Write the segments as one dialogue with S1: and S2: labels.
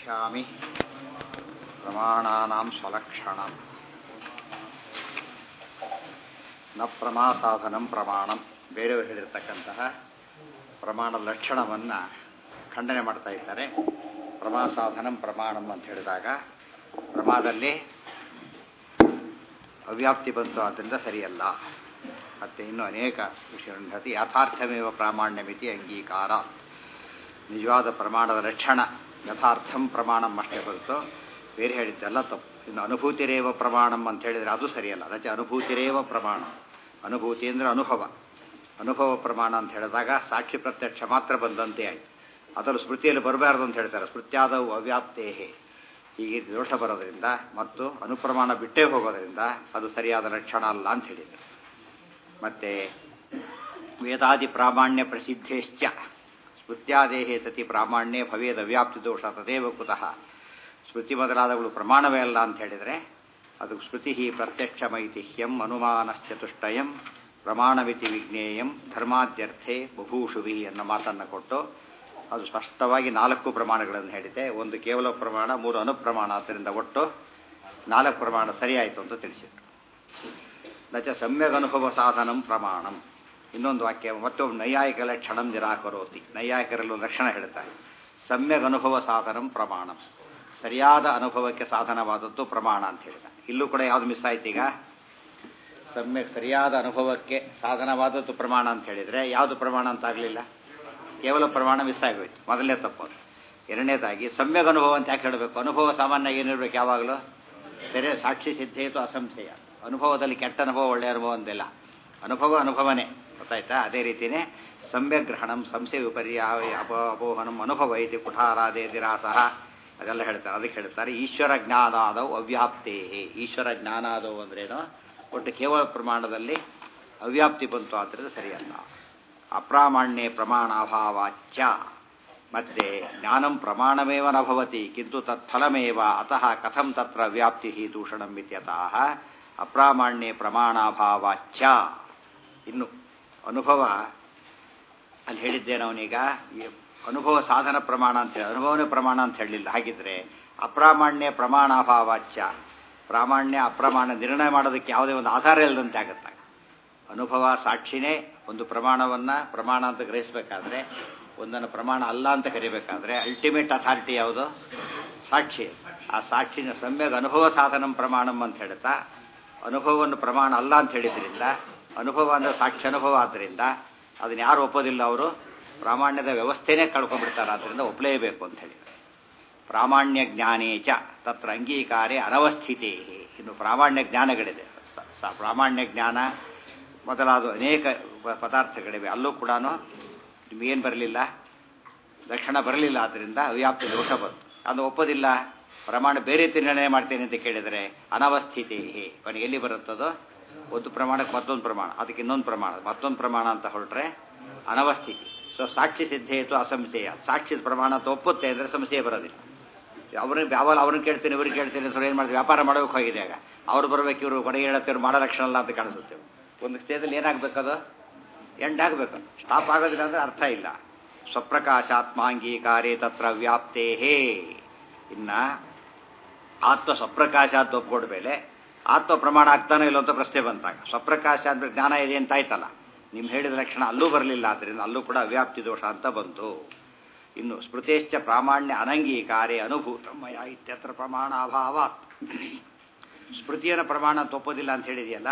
S1: ವಕ್ಷ್ಯಾಮಿ ಪ್ರಮಾಣಾನಾಂ ಸ್ವಲಕ್ಷಣಂ ನ ಪ್ರಮಾಸಾಧನಂ ಪ್ರಮಾಣಂ ಬೇರೆಯವರು ಹೇಳಿರ್ತಕ್ಕಂತಹ ಪ್ರಮಾಣದ ಲಕ್ಷಣವನ್ನು ಖಂಡನೆ ಮಾಡ್ತಾ ಇದ್ದಾರೆ ಪ್ರಮಾಸಾಧನಂ ಪ್ರಮಾಣಂ ಅಂತ ಹೇಳಿದಾಗ ಪ್ರಮಾದಲ್ಲಿ ಅವ್ಯಾಪ್ತಿ ಬಂತು ಆದ್ದರಿಂದ ಸರಿಯಲ್ಲ ಮತ್ತೆ ಇನ್ನೂ ಅನೇಕ ವಿಷಯಗಳನ್ನು ಹೇಳ್ತಿ ಯಥಾರ್ಥಮೇವ ಪ್ರಾಮಾಣ್ಯ ಮಿತಿ ಅಂಗೀಕಾರ ನಿಜವಾದ ಪ್ರಮಾಣದ ಲಕ್ಷಣ ಯಥಾರ್ಥಂ ಪ್ರಮಾಣಂ ಅಷ್ಟೇ ಹೊರತು ಬೇರೆ ಹೇಳಿದ್ದೆಲ್ಲ ತಪ್ಪು ಇನ್ನು ಅನುಭೂತಿರೇವ ಪ್ರಮಾಣಂ ಅಂತ ಹೇಳಿದರೆ ಅದು ಸರಿಯಲ್ಲ ಅದಕ್ಕೆ ಅನುಭೂತಿರೇವ ಪ್ರಮಾಣ ಅನುಭೂತಿ ಅಂದರೆ ಅನುಭವ ಅನುಭವ ಪ್ರಮಾಣ ಅಂತ ಹೇಳಿದಾಗ ಸಾಕ್ಷಿ ಪ್ರತ್ಯಕ್ಷ ಮಾತ್ರ ಬಂದಂತೆ ಆಯಿತು ಅದನ್ನು ಸ್ಮೃತಿಯಲ್ಲಿ ಬರಬಾರ್ದು ಅಂತ ಹೇಳ್ತಾರೆ ಸ್ಮೃತ್ಯಾದವು ಅವ್ಯಾಪ್ತೇಹೇ ಹೀಗೆ ದೋಷ ಬರೋದ್ರಿಂದ ಮತ್ತು ಅನುಪ್ರಮಾಣ ಬಿಟ್ಟೇ ಹೋಗೋದ್ರಿಂದ ಅದು ಸರಿಯಾದ ಲಕ್ಷಣ ಅಲ್ಲ ಅಂತ ಹೇಳಿದರು ಮತ್ತೆ ವೇದಾದಿ ಪ್ರಾಮಾಣ್ಯ ಪ್ರಸಿದ್ಧೇಶ್ಚ ಸ್ಮೃತ್ಯಾದೇಹೇ ಸತಿ ಪ್ರಾಮಾಣ್ಯ ಭವೇದ ವ್ಯಾಪ್ತಿ ದೋಷ ತದೇವ ಕುತಃ ಸ್ಮೃತಿ ಮೊದಲಾದಗಳು ಪ್ರಮಾಣವೇ ಅಲ್ಲ ಅಂತ ಹೇಳಿದರೆ ಅದು ಸ್ಮೃತಿ ಪ್ರತ್ಯಕ್ಷಮೈತಿ ಹ್ಯಂ ಅನುಮಾನಶ್ಚತುಷ್ಟಯಂ ಪ್ರಮಾಣಮಿತಿ ವಿಜ್ಞೇಯಂ ಧರ್ಮಾದ್ಯರ್ಥೆ ಬಭೂಷುವಿ ಅನ್ನೋ ಮಾತನ್ನು ಕೊಟ್ಟು ಅದು ಸ್ಪಷ್ಟವಾಗಿ ನಾಲ್ಕು ಪ್ರಮಾಣಗಳನ್ನು ಹೇಳಿದೆ ಒಂದು ಕೇವಲ ಪ್ರಮಾಣ ಮೂರು ಅನುಪ್ರಮಾಣ ಆದ್ದರಿಂದ ಒಟ್ಟು ನಾಲ್ಕು ಪ್ರಮಾಣ ಸರಿಯಾಯಿತು ಅಂತ ತಿಳಿಸಿದರು ನಚ ಸಮ್ಯಕ್ ಅನುಭವ ಸಾಧನಂ ಪ್ರಮಾಣಂ ಇನ್ನೊಂದು ವಾಕ್ಯ ಮತ್ತೊಬ್ಬ ನೈಯಾಯಿಕ ಲಕ್ಷಣಂ ನಿರಾಕರೋತಿ ನೈಯಾಯಿಕರಲ್ಲೂ ಲಕ್ಷಣ ಹೇಳ್ತಾರೆ ಸಮ್ಯಕ್ ಅನುಭವ ಸಾಧನಂ ಪ್ರಮಾಣಂ ಸರಿಯಾದ ಅನುಭವಕ್ಕೆ ಸಾಧನವಾದದ್ದು ಪ್ರಮಾಣ ಅಂತ ಹೇಳಿದ ಇಲ್ಲೂ ಕೂಡ ಯಾವುದು ಮಿಸ್ ಆಯ್ತು ಈಗ ಸಮ್ಯಕ್ ಸರಿಯಾದ ಅನುಭವಕ್ಕೆ ಸಾಧನವಾದದ್ದು ಪ್ರಮಾಣ ಅಂತ ಹೇಳಿದರೆ ಯಾವುದು ಪ್ರಮಾಣ ಅಂತ ಆಗಲಿಲ್ಲ ಕೇವಲ ಪ್ರಮಾಣ ಮಿಸ್ ಆಗೋಯ್ತು ಮೊದಲನೇ ತಪ್ಪು ಎರಡನೇದಾಗಿ ಸಮ್ಯಕ್ ಅನುಭವ ಅಂತ ಯಾಕೆ ಹೇಳಬೇಕು ಅನುಭವ ಸಾಮಾನ್ಯ ಏನಿರ್ಬೇಕು ಯಾವಾಗಲೂ ಸರಿ ಸಾಕ್ಷಿ ಸಿದ್ಧೇತು ಅಸಂಶಯ ಅನುಭವದಲ್ಲಿ ಕೆಟ್ಟ ಅನುಭವ ಒಳ್ಳೆಯ ಅನುಭವ ಅಂತಿಲ್ಲ ಅನುಭವ ಅನುಭವನೇ ಗೊತ್ತಾಯ್ತಾ ಅದೇ ರೀತಿಯೇ ಸಮ್ಯಗ್ರಹಣಂ ಸಂಶಯ ವಿಪರ್ಯಾಯ ಅಪೋ ಅಪೋಹನಂ ಅನುಭವ ಐತಿ ಕುಠಾರಾದೇ ದಿರಾಸಹ ಅದೆಲ್ಲ ಹೇಳ್ತಾರೆ ಅದಕ್ಕೆ ಹೇಳ್ತಾರೆ ಈಶ್ವರ ಜ್ಞಾನಾದವು ಅವ್ಯಾಪ್ತೇ ಈಶ್ವರ ಜ್ಞಾನಾದವು ಅಂದ್ರೇನು ಒಟ್ಟು ಕೇವಲ ಪ್ರಮಾಣದಲ್ಲಿ ಅವ್ಯಾಪ್ತಿ ಬಂತು ಆದ್ದರಿಂದ ಸರಿಯಲ್ಲ ಅಪ್ರಾಮಾಣ್ಯೆ ಪ್ರಮಾಣಾಭಾವಾಚ್ಯ ಮತ್ತೆ ಜ್ಞಾನಂ ಪ್ರಮಾಣಮೇವ ನಭವತಿ ಕಿಂತು ತತ್ಫಲಮೇವ ಅತಃ ಕಥಂ ತತ್ರ ವ್ಯಾಪ್ತಿ ದೂಷಣಂ ಇತ್ಯತಃ ಅಪ್ರಾಮಾಣ್ಯೆ ಪ್ರಮಾಣಾಭಾವಾಚ್ಯ ಇನ್ನು ಅನುಭವ ಅಲ್ಲಿ ಹೇಳಿದ್ದೇನೆ ಅವನೀಗ ಅನುಭವ ಸಾಧನ ಪ್ರಮಾಣ ಅಂತ ಹೇಳಿ ಅನುಭವನೇ ಪ್ರಮಾಣ ಅಂತ ಹೇಳಲಿಲ್ಲ ಹಾಗಿದ್ರೆ ಅಪ್ರಾಮಾಣ್ಯ ಪ್ರಮಾಣಾಭಾವಾಚ್ಯ ಪ್ರಾಮಾಣ್ಯ ಅಪ್ರಮಾಣ ನಿರ್ಣಯ ಮಾಡೋದಕ್ಕೆ ಯಾವುದೇ ಒಂದು ಆಧಾರ ಇಲ್ಲದಂತೆ ಆಗುತ್ತೆ ಅನುಭವ ಸಾಕ್ಷಿನೇ ಒಂದು ಪ್ರಮಾಣವನ್ನು ಪ್ರಮಾಣ ಅಂತ ಗ್ರಹಿಸಬೇಕಾದ್ರೆ ಒಂದನ್ನು ಪ್ರಮಾಣ ಅಲ್ಲ ಅಂತ ಕರಿಬೇಕಾದ್ರೆ ಅಲ್ಟಿಮೇಟ್ ಅಥಾರಿಟಿ ಯಾವುದು ಸಾಕ್ಷಿ ಆ ಸಾಕ್ಷಿನ ಸಮ್ಯಕ್ ಅನುಭವ ಸಾಧನಂ ಪ್ರಮಾಣಂ ಅಂತ ಹೇಳ್ತಾ ಅನುಭವವನ್ನು ಪ್ರಮಾಣ ಅಲ್ಲ ಅಂತ ಹೇಳಿದ್ರಿಂದ ಅನುಭವ ಅಂದರೆ ಸಾಕ್ಷಿ ಅನುಭವ ಆದ್ದರಿಂದ ಅದನ್ನ ಯಾರು ಒಪ್ಪೋದಿಲ್ಲ ಅವರು ಪ್ರಾಮಾಣ್ಯದ ವ್ಯವಸ್ಥೆನೇ ಕಳ್ಕೊಂಡ್ಬಿಡ್ತಾರೆ ಆದ್ದರಿಂದ ಒಪ್ಪಲೇಬೇಕು ಅಂತ ಹೇಳಿದ್ದಾರೆ ಪ್ರಾಮಾಣ್ಯ ಜ್ಞಾನೇ ಚ ತತ್ರ ಅಂಗೀಕಾರೇ ಅನವಸ್ಥಿತೇ ಇನ್ನು ಪ್ರಾಮಾಣ್ಯ ಜ್ಞಾನಗಳಿದೆ ಪ್ರಾಮಾಣ್ಯ ಜ್ಞಾನ ಮೊದಲಾದ ಅನೇಕ ಪದಾರ್ಥಗಳಿವೆ ಅಲ್ಲೂ ಕೂಡ ನಿಮಗೇನು ಬರಲಿಲ್ಲ ಲಕ್ಷಣ ಬರಲಿಲ್ಲ ಆದ್ದರಿಂದ ಅವ್ಯಾಪ್ತಿ ದೋಷ ಬಂತು ಅದು ಒಪ್ಪೋದಿಲ್ಲ ಪ್ರಮಾಣ ಬೇರೆ ರೀತಿ ನಿರ್ಣಯ ಮಾಡ್ತೇನೆ ಅಂತ ಕೇಳಿದರೆ ಅನವಸ್ಥಿತೇ ಕೊನೆಗೆ ಎಲ್ಲಿ ಬರುತ್ತದೋ ಒಂದು ಪ್ರಮಾಣಕ್ಕೆ ಮತ್ತೊಂದು ಪ್ರಮಾಣ ಅದಕ್ಕೆ ಇನ್ನೊಂದು ಪ್ರಮಾಣ ಮತ್ತೊಂದು ಪ್ರಮಾಣ ಅಂತ ಹೊರಟ್ರೆ ಅನವಸ್ಥಿತಿ ಸೊ ಸಾಕ್ಷಿ ಸಿದ್ಧೇತು ಅಸಂಶಯ ಸಾಕ್ಷಿ ಪ್ರಮಾಣ ಅಂತ ಒಪ್ಪುತ್ತೆ ಅಂದರೆ ಸಂಶಯ ಬರೋದಿಲ್ಲ ಅವ್ರಿಗೆ ಯಾವಾಗ ಅವ್ರನ್ನ ಕೇಳ್ತೀನಿ ಇವ್ರಿಗೆ ಕೇಳ್ತೀನಿ ಸೊ ಏನು ಮಾಡ್ತೀವಿ ವ್ಯಾಪಾರ ಮಾಡೋಕೆ ಹೋಗಿದೆ ಆಗ ಅವ್ರು ಬರ್ಬೇಕು ಇವರು ಕೊನೆಗೆ ಹೇಳತ್ತೇವ್ರು ಮಾಡೋ ಲಕ್ಷಣ ಅಲ್ಲ ಅಂತ ಕಾಣಿಸುತ್ತೇವೆ ಒಂದು ಸ್ಟೇಜಲ್ಲಿ ಏನಾಗಬೇಕದು ಎಂಡ್ ಆಗಬೇಕು ಸ್ಟಾಪ್ ಆಗೋದಿಲ್ಲ ಅಂದರೆ ಅರ್ಥ ಇಲ್ಲ ಸ್ವಪ್ರಕಾಶಾತ್ಮಾಂಗೀಕಾರೇ ತತ್ರ ವ್ಯಾಪ್ತೇ ಇನ್ನು ಆತ್ಮ ಸ್ವಪ್ರಕಾಶ ಅಂತ ಒಪ್ಕೊಂಡ ಮೇಲೆ ಆತ್ಮ ಪ್ರಮಾಣ ಆಗ್ತಾನೆ ಇಲ್ಲ ಅಂತ ಪ್ರಶ್ನೆ ಬಂತಾಗ ಸ್ವಪ್ರಕಾಶ ಅಂದ್ರೆ ಜ್ಞಾನ ಇದೆ ಅಂತ ಆಯ್ತಲ್ಲ ನಿಮ್ಮ ಹೇಳಿದ ಲಕ್ಷಣ ಅಲ್ಲೂ ಬರಲಿಲ್ಲ ಆದ್ದರಿಂದ ಅಲ್ಲೂ ಕೂಡ ಅವ್ಯಾಪ್ತಿ ದೋಷ ಅಂತ ಬಂತು ಇನ್ನು ಸ್ಮೃತೇಶ್ಚ ಪ್ರಾಮಾಣ್ಯ ಅನಂಗೀಕಾರೇ ಅನುಭೂತಮಯ ಇತ್ಯತ್ರ ಪ್ರಮಾಣ ಅಭಾವಾತ್ ಸ್ಮೃತಿಯನ್ನು ಪ್ರಮಾಣ ತಪ್ಪೋದಿಲ್ಲ ಅಂತ ಹೇಳಿದೆಯಲ್ಲ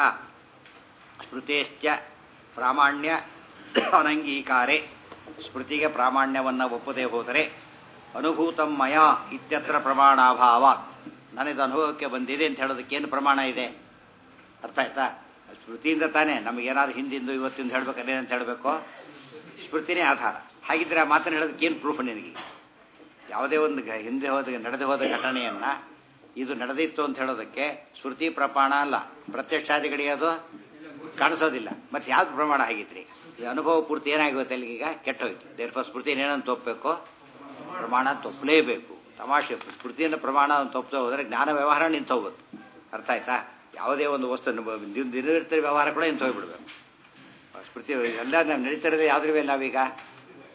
S1: ಸ್ಮೃತೇಶ್ಚ ಪ್ರಾಮಾಣ್ಯ ಅನಂಗೀಕಾರೇ ಸ್ಮೃತಿಗೆ ಪ್ರಾಮಾಣ್ಯವನ್ನು ಒಪ್ಪದೇ ಹೋದರೆ ಅನುಭೂತಮ್ಮಯ ಇತ್ಯತ್ರ ಪ್ರಮಾಣಾಭಾವ ನನಗೆ ಅನುಭವಕ್ಕೆ ಬಂದಿದೆ ಅಂತ ಹೇಳೋದಕ್ಕೆ ಏನು ಪ್ರಮಾಣ ಇದೆ ಅರ್ಥ ಆಯ್ತಾ ಸ್ಮೃತಿಯಿಂದ ತಾನೇ ನಮಗೇನಾದ್ರು ಹಿಂದಿಂದು ಇವತ್ತಿಂದ ಹೇಳ್ಬೇಕಾದ್ರೆ ಏನಂತ ಹೇಳಬೇಕು ಸ್ಮೃತಿನೇ ಆಧಾರ ಹಾಗಿದ್ರೆ ಆ ಮಾತನ್ನು ಹೇಳೋದಕ್ಕೆ ಏನು ಪ್ರೂಫ್ ನಿನಗೆ ಯಾವುದೇ ಒಂದು ಹಿಂದೆ ಹೋದ ನಡೆದು ಹೋದ ಘಟನೆಯನ್ನು ಇದು ನಡೆದಿತ್ತು ಅಂತ ಹೇಳೋದಕ್ಕೆ ಸ್ಮೃತಿ ಪ್ರಮಾಣ ಅಲ್ಲ ಪ್ರತ್ಯಕ್ಷಾದಿಗಳಿಗೆ ಅದು ಕಾಣಿಸೋದಿಲ್ಲ ಮತ್ತೆ ಯಾವ್ದು ಪ್ರಮಾಣ ಆಗಿದ್ರಿ ಈ ಅನುಭವ ಪೂರ್ತಿ ಏನಾಗುತ್ತೆ ಅಲ್ಲಿಗೀಗ ಕೆಟ್ಟೋಯ್ತು ದೇರ್ಫ ಸ್ಮೃತಿ ಏನಂತ ಒಪ್ಪಬೇಕು ಪ್ರಮಾಣ ತಪ್ಪಲೇಬೇಕು ತಮಾಷೆ ಸ್ಮೃತಿಯನ್ನು ಪ್ರಮಾಣ ತಪ್ಪದೆ ಹೋದರೆ ಜ್ಞಾನ ವ್ಯವಹಾರ ನಿಂತು ಹೋಗುತ್ತೆ ಅರ್ಥ ಆಯ್ತಾ ಯಾವುದೇ ಒಂದು ವಸ್ತು ದಿನನಿತ್ಯ ವ್ಯವಹಾರ ಕೂಡ ನಿಂತು ಹೋಗ್ಬಿಡ್ಬೇಕು ಸ್ಮೃತಿ ಎಲ್ಲ ನಾವು ನಡೀತಿರೋದೇ ಯಾವ್ದ್ರ ಮೇಲೆ ನಾವೀಗ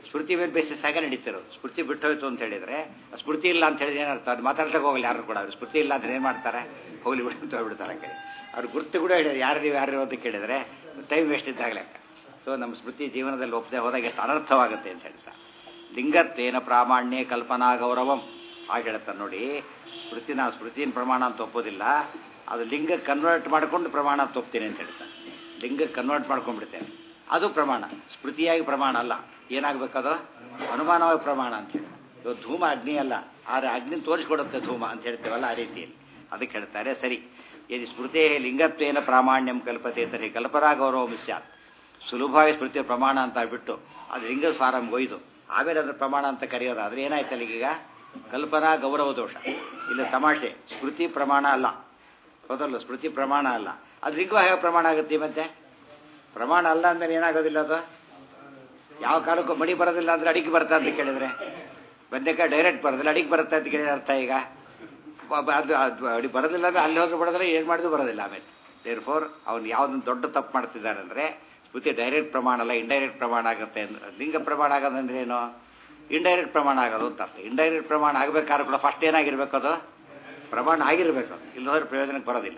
S1: ಸ್ಮೃತಿ ಮೇಲೆ ಬೇಸಿಸ್ ಆಗಿ ನಡೀತಿರೋದು ಸ್ಮೃತಿ ಬಿಟ್ಟು ಹೋಯ್ತು ಅಂತ ಹೇಳಿದ್ರೆ ಸ್ಮೃತಿ ಇಲ್ಲ ಅಂತ ಹೇಳಿದ್ರೆ ಏನರ್ಥ ಅದು ಮಾತಾಡ್ಲಿಕ್ಕೆ ಹೋಗಲ್ಲ ಯಾರು ಕೂಡ ಅವ್ರು ಸ್ಮೃತಿ ಇಲ್ಲ ಅಂದ್ರೆ ಏನು ಮಾಡ್ತಾರೆ ಹೋಗ್ಲಿ ಬಿಡು ಅಂತ ಹೋಗ್ಬಿಡ್ತಾರೆ ಕೇಳಿ ಅವ್ರು ಗುರ್ತು ಕೂಡ ಹೇಳಿದ್ರು ಯಾರು ನೀವು ಯಾರು ಅಂತ ಕೇಳಿದ್ರೆ ಟೈಮ್ ವೇಸ್ಟ್ ಇದ್ದಾಗ ಲೆಕ್ಕ ಸೊ ನಮ್ಮ ಸ್ಮೃತಿ ಜೀವನದಲ್ಲಿ ಒಪ್ಪದೆ ಹೋದಾಗ ಎಷ್ಟು ಅನರ್ಥವಾಗುತ್ತೆ ಅಂತ ಹೇಳ್ತಾ ಲಿಂಗತ್ತೇನ ಪ್ರಾಮಾಣ್ಯ ಕಲ್ಪನಾ ಗೌರವಂ ಹಾಗೆ ಹೇಳ್ತಾರೆ ನೋಡಿ ಸ್ಮೃತಿ ನಾವು ಸ್ಮೃತಿನ ಪ್ರಮಾಣ ಅಂತ ಒಪ್ಪೋದಿಲ್ಲ ಅದು ಲಿಂಗ ಕನ್ವರ್ಟ್ ಮಾಡ್ಕೊಂಡು ಪ್ರಮಾಣ ಅಂತ ಒಪ್ತೀನಿ ಅಂತ ಹೇಳ್ತಾರೆ ಲಿಂಗ ಕನ್ವರ್ಟ್ ಮಾಡ್ಕೊಂಡ್ಬಿಡ್ತೇನೆ ಅದು ಪ್ರಮಾಣ ಸ್ಮೃತಿಯಾಗಿ ಪ್ರಮಾಣ ಅಲ್ಲ ಏನಾಗಬೇಕದು ಅನುಮಾನವಾಗಿ ಪ್ರಮಾಣ ಅಂತ ಹೇಳಿ ಇದು ಧೂಮ ಅಗ್ನಿ ಅಲ್ಲ ಆದರೆ ಅಗ್ನಿ ತೋರಿಸ್ಕೊಡುತ್ತೆ ಧೂಮ ಅಂತ ಹೇಳ್ತೇವಲ್ಲ ಆ ರೀತಿಯಲ್ಲಿ ಅದಕ್ಕೆ ಹೇಳ್ತಾರೆ ಸರಿ ಯದಿ ಸ್ಮೃತೇ ಲಿಂಗತ್ವೇನ ಪ್ರಾಮಾಣ್ಯಂ ಕಲ್ಪತೆ ತರ್ಹಿ ಕಲ್ಪನಾ ಗೌರವ ಸ್ಯಾತ್ ಸುಲಭವಾಗಿ ಸ್ಮೃತಿಯ ಪ್ರಮಾಣ ಅಂತ ಬಿಟ್ಟು ಅದು ಲಿಂಗ ಫಾರಂ ಒಯ್ದು ಆಮೇಲೆ ಅದರ ಪ್ರಮಾಣ ಅಂತ ಕರೆಯೋದಾದ್ರೆ ಏನಾಯ್ತಲ್ಲ ಈಗ ಕಲ್ಪನಾ ಗೌರವ ದೋಷ ಇಲ್ಲ ತಮಾಷೆ ಸ್ಮೃತಿ ಪ್ರಮಾಣ ಅಲ್ಲ ಹೌದಲ್ಲ ಸ್ಮೃತಿ ಪ್ರಮಾಣ ಅಲ್ಲ ಅದು ಲಿಂಗ ಹೇಗೆ ಪ್ರಮಾಣ ಆಗುತ್ತೆ ಮತ್ತೆ ಪ್ರಮಾಣ ಅಲ್ಲ ಅಂದ್ರೆ ಏನಾಗೋದಿಲ್ಲ ಅದು ಯಾವ ಕಾಲಕ್ಕೂ ಮಡಿ ಬರೋದಿಲ್ಲ ಅಂದ್ರೆ ಅಡಿಗೆ ಬರ್ತಾ ಅಂತ ಕೇಳಿದ್ರೆ ಬದನೆಕಾಯಿ ಡೈರೆಕ್ಟ್ ಬರೋದಿಲ್ಲ ಅಡಿಗೆ ಬರುತ್ತೆ ಅಂತ ಕೇಳಿದ್ರೆ ಅರ್ಥ ಈಗ ಬ- ಅದು ಅದು ಅಡಿ ಬರೋದಿಲ್ಲ ಅಂದ್ರೆ ಅಲ್ಲಿ ಹೋಗಿ ಬರೋದಿಲ್ಲ ಏನು ಮಾಡಿದ್ರು ಬರೋದಿಲ್ಲ ಆಮೇಲೆ ದೇರ್ ಫೋರ್ ಅವ್ನು ಯಾವುದೊಂದು ದೊಡ್ಡ ತಪ್ಪು ಮಾಡ್ತಿದ್ದಾನೆ ಅಂದರೆ ಸ್ಮೃತಿ ಡೈರೆಕ್ಟ್ ಪ್ರಮಾಣ ಅಲ್ಲ ಇಂಡೈರೆಕ್ಟ್ ಪ್ರಮಾಣ ಆಗುತ್ತೆ ಅಂದ್ರೆ ಲಿಂಗ ಪ್ರಮಾಣ ಆಗೋದಂದ್ರೆ ಏನು ಇಂಡೈರೆಕ್ಟ್ ಪ್ರಮಾಣ ಆಗೋದು ಅಂತ ಅರ್ಥ ಇಂಡೈರೆಕ್ಟ್ ಪ್ರಮಾಣ ಆಗಬೇಕಾದ್ರೂ ಕೂಡ ಫಸ್ಟ್ ಏನಾಗಿರ್ಬೇಕು ಅದು ಪ್ರಮಾಣ ಆಗಿರಬೇಕು ಇಲ್ಲದ್ರೆ ಪ್ರಯೋಜನಕ್ಕೆ ಬರೋದಿಲ್ಲ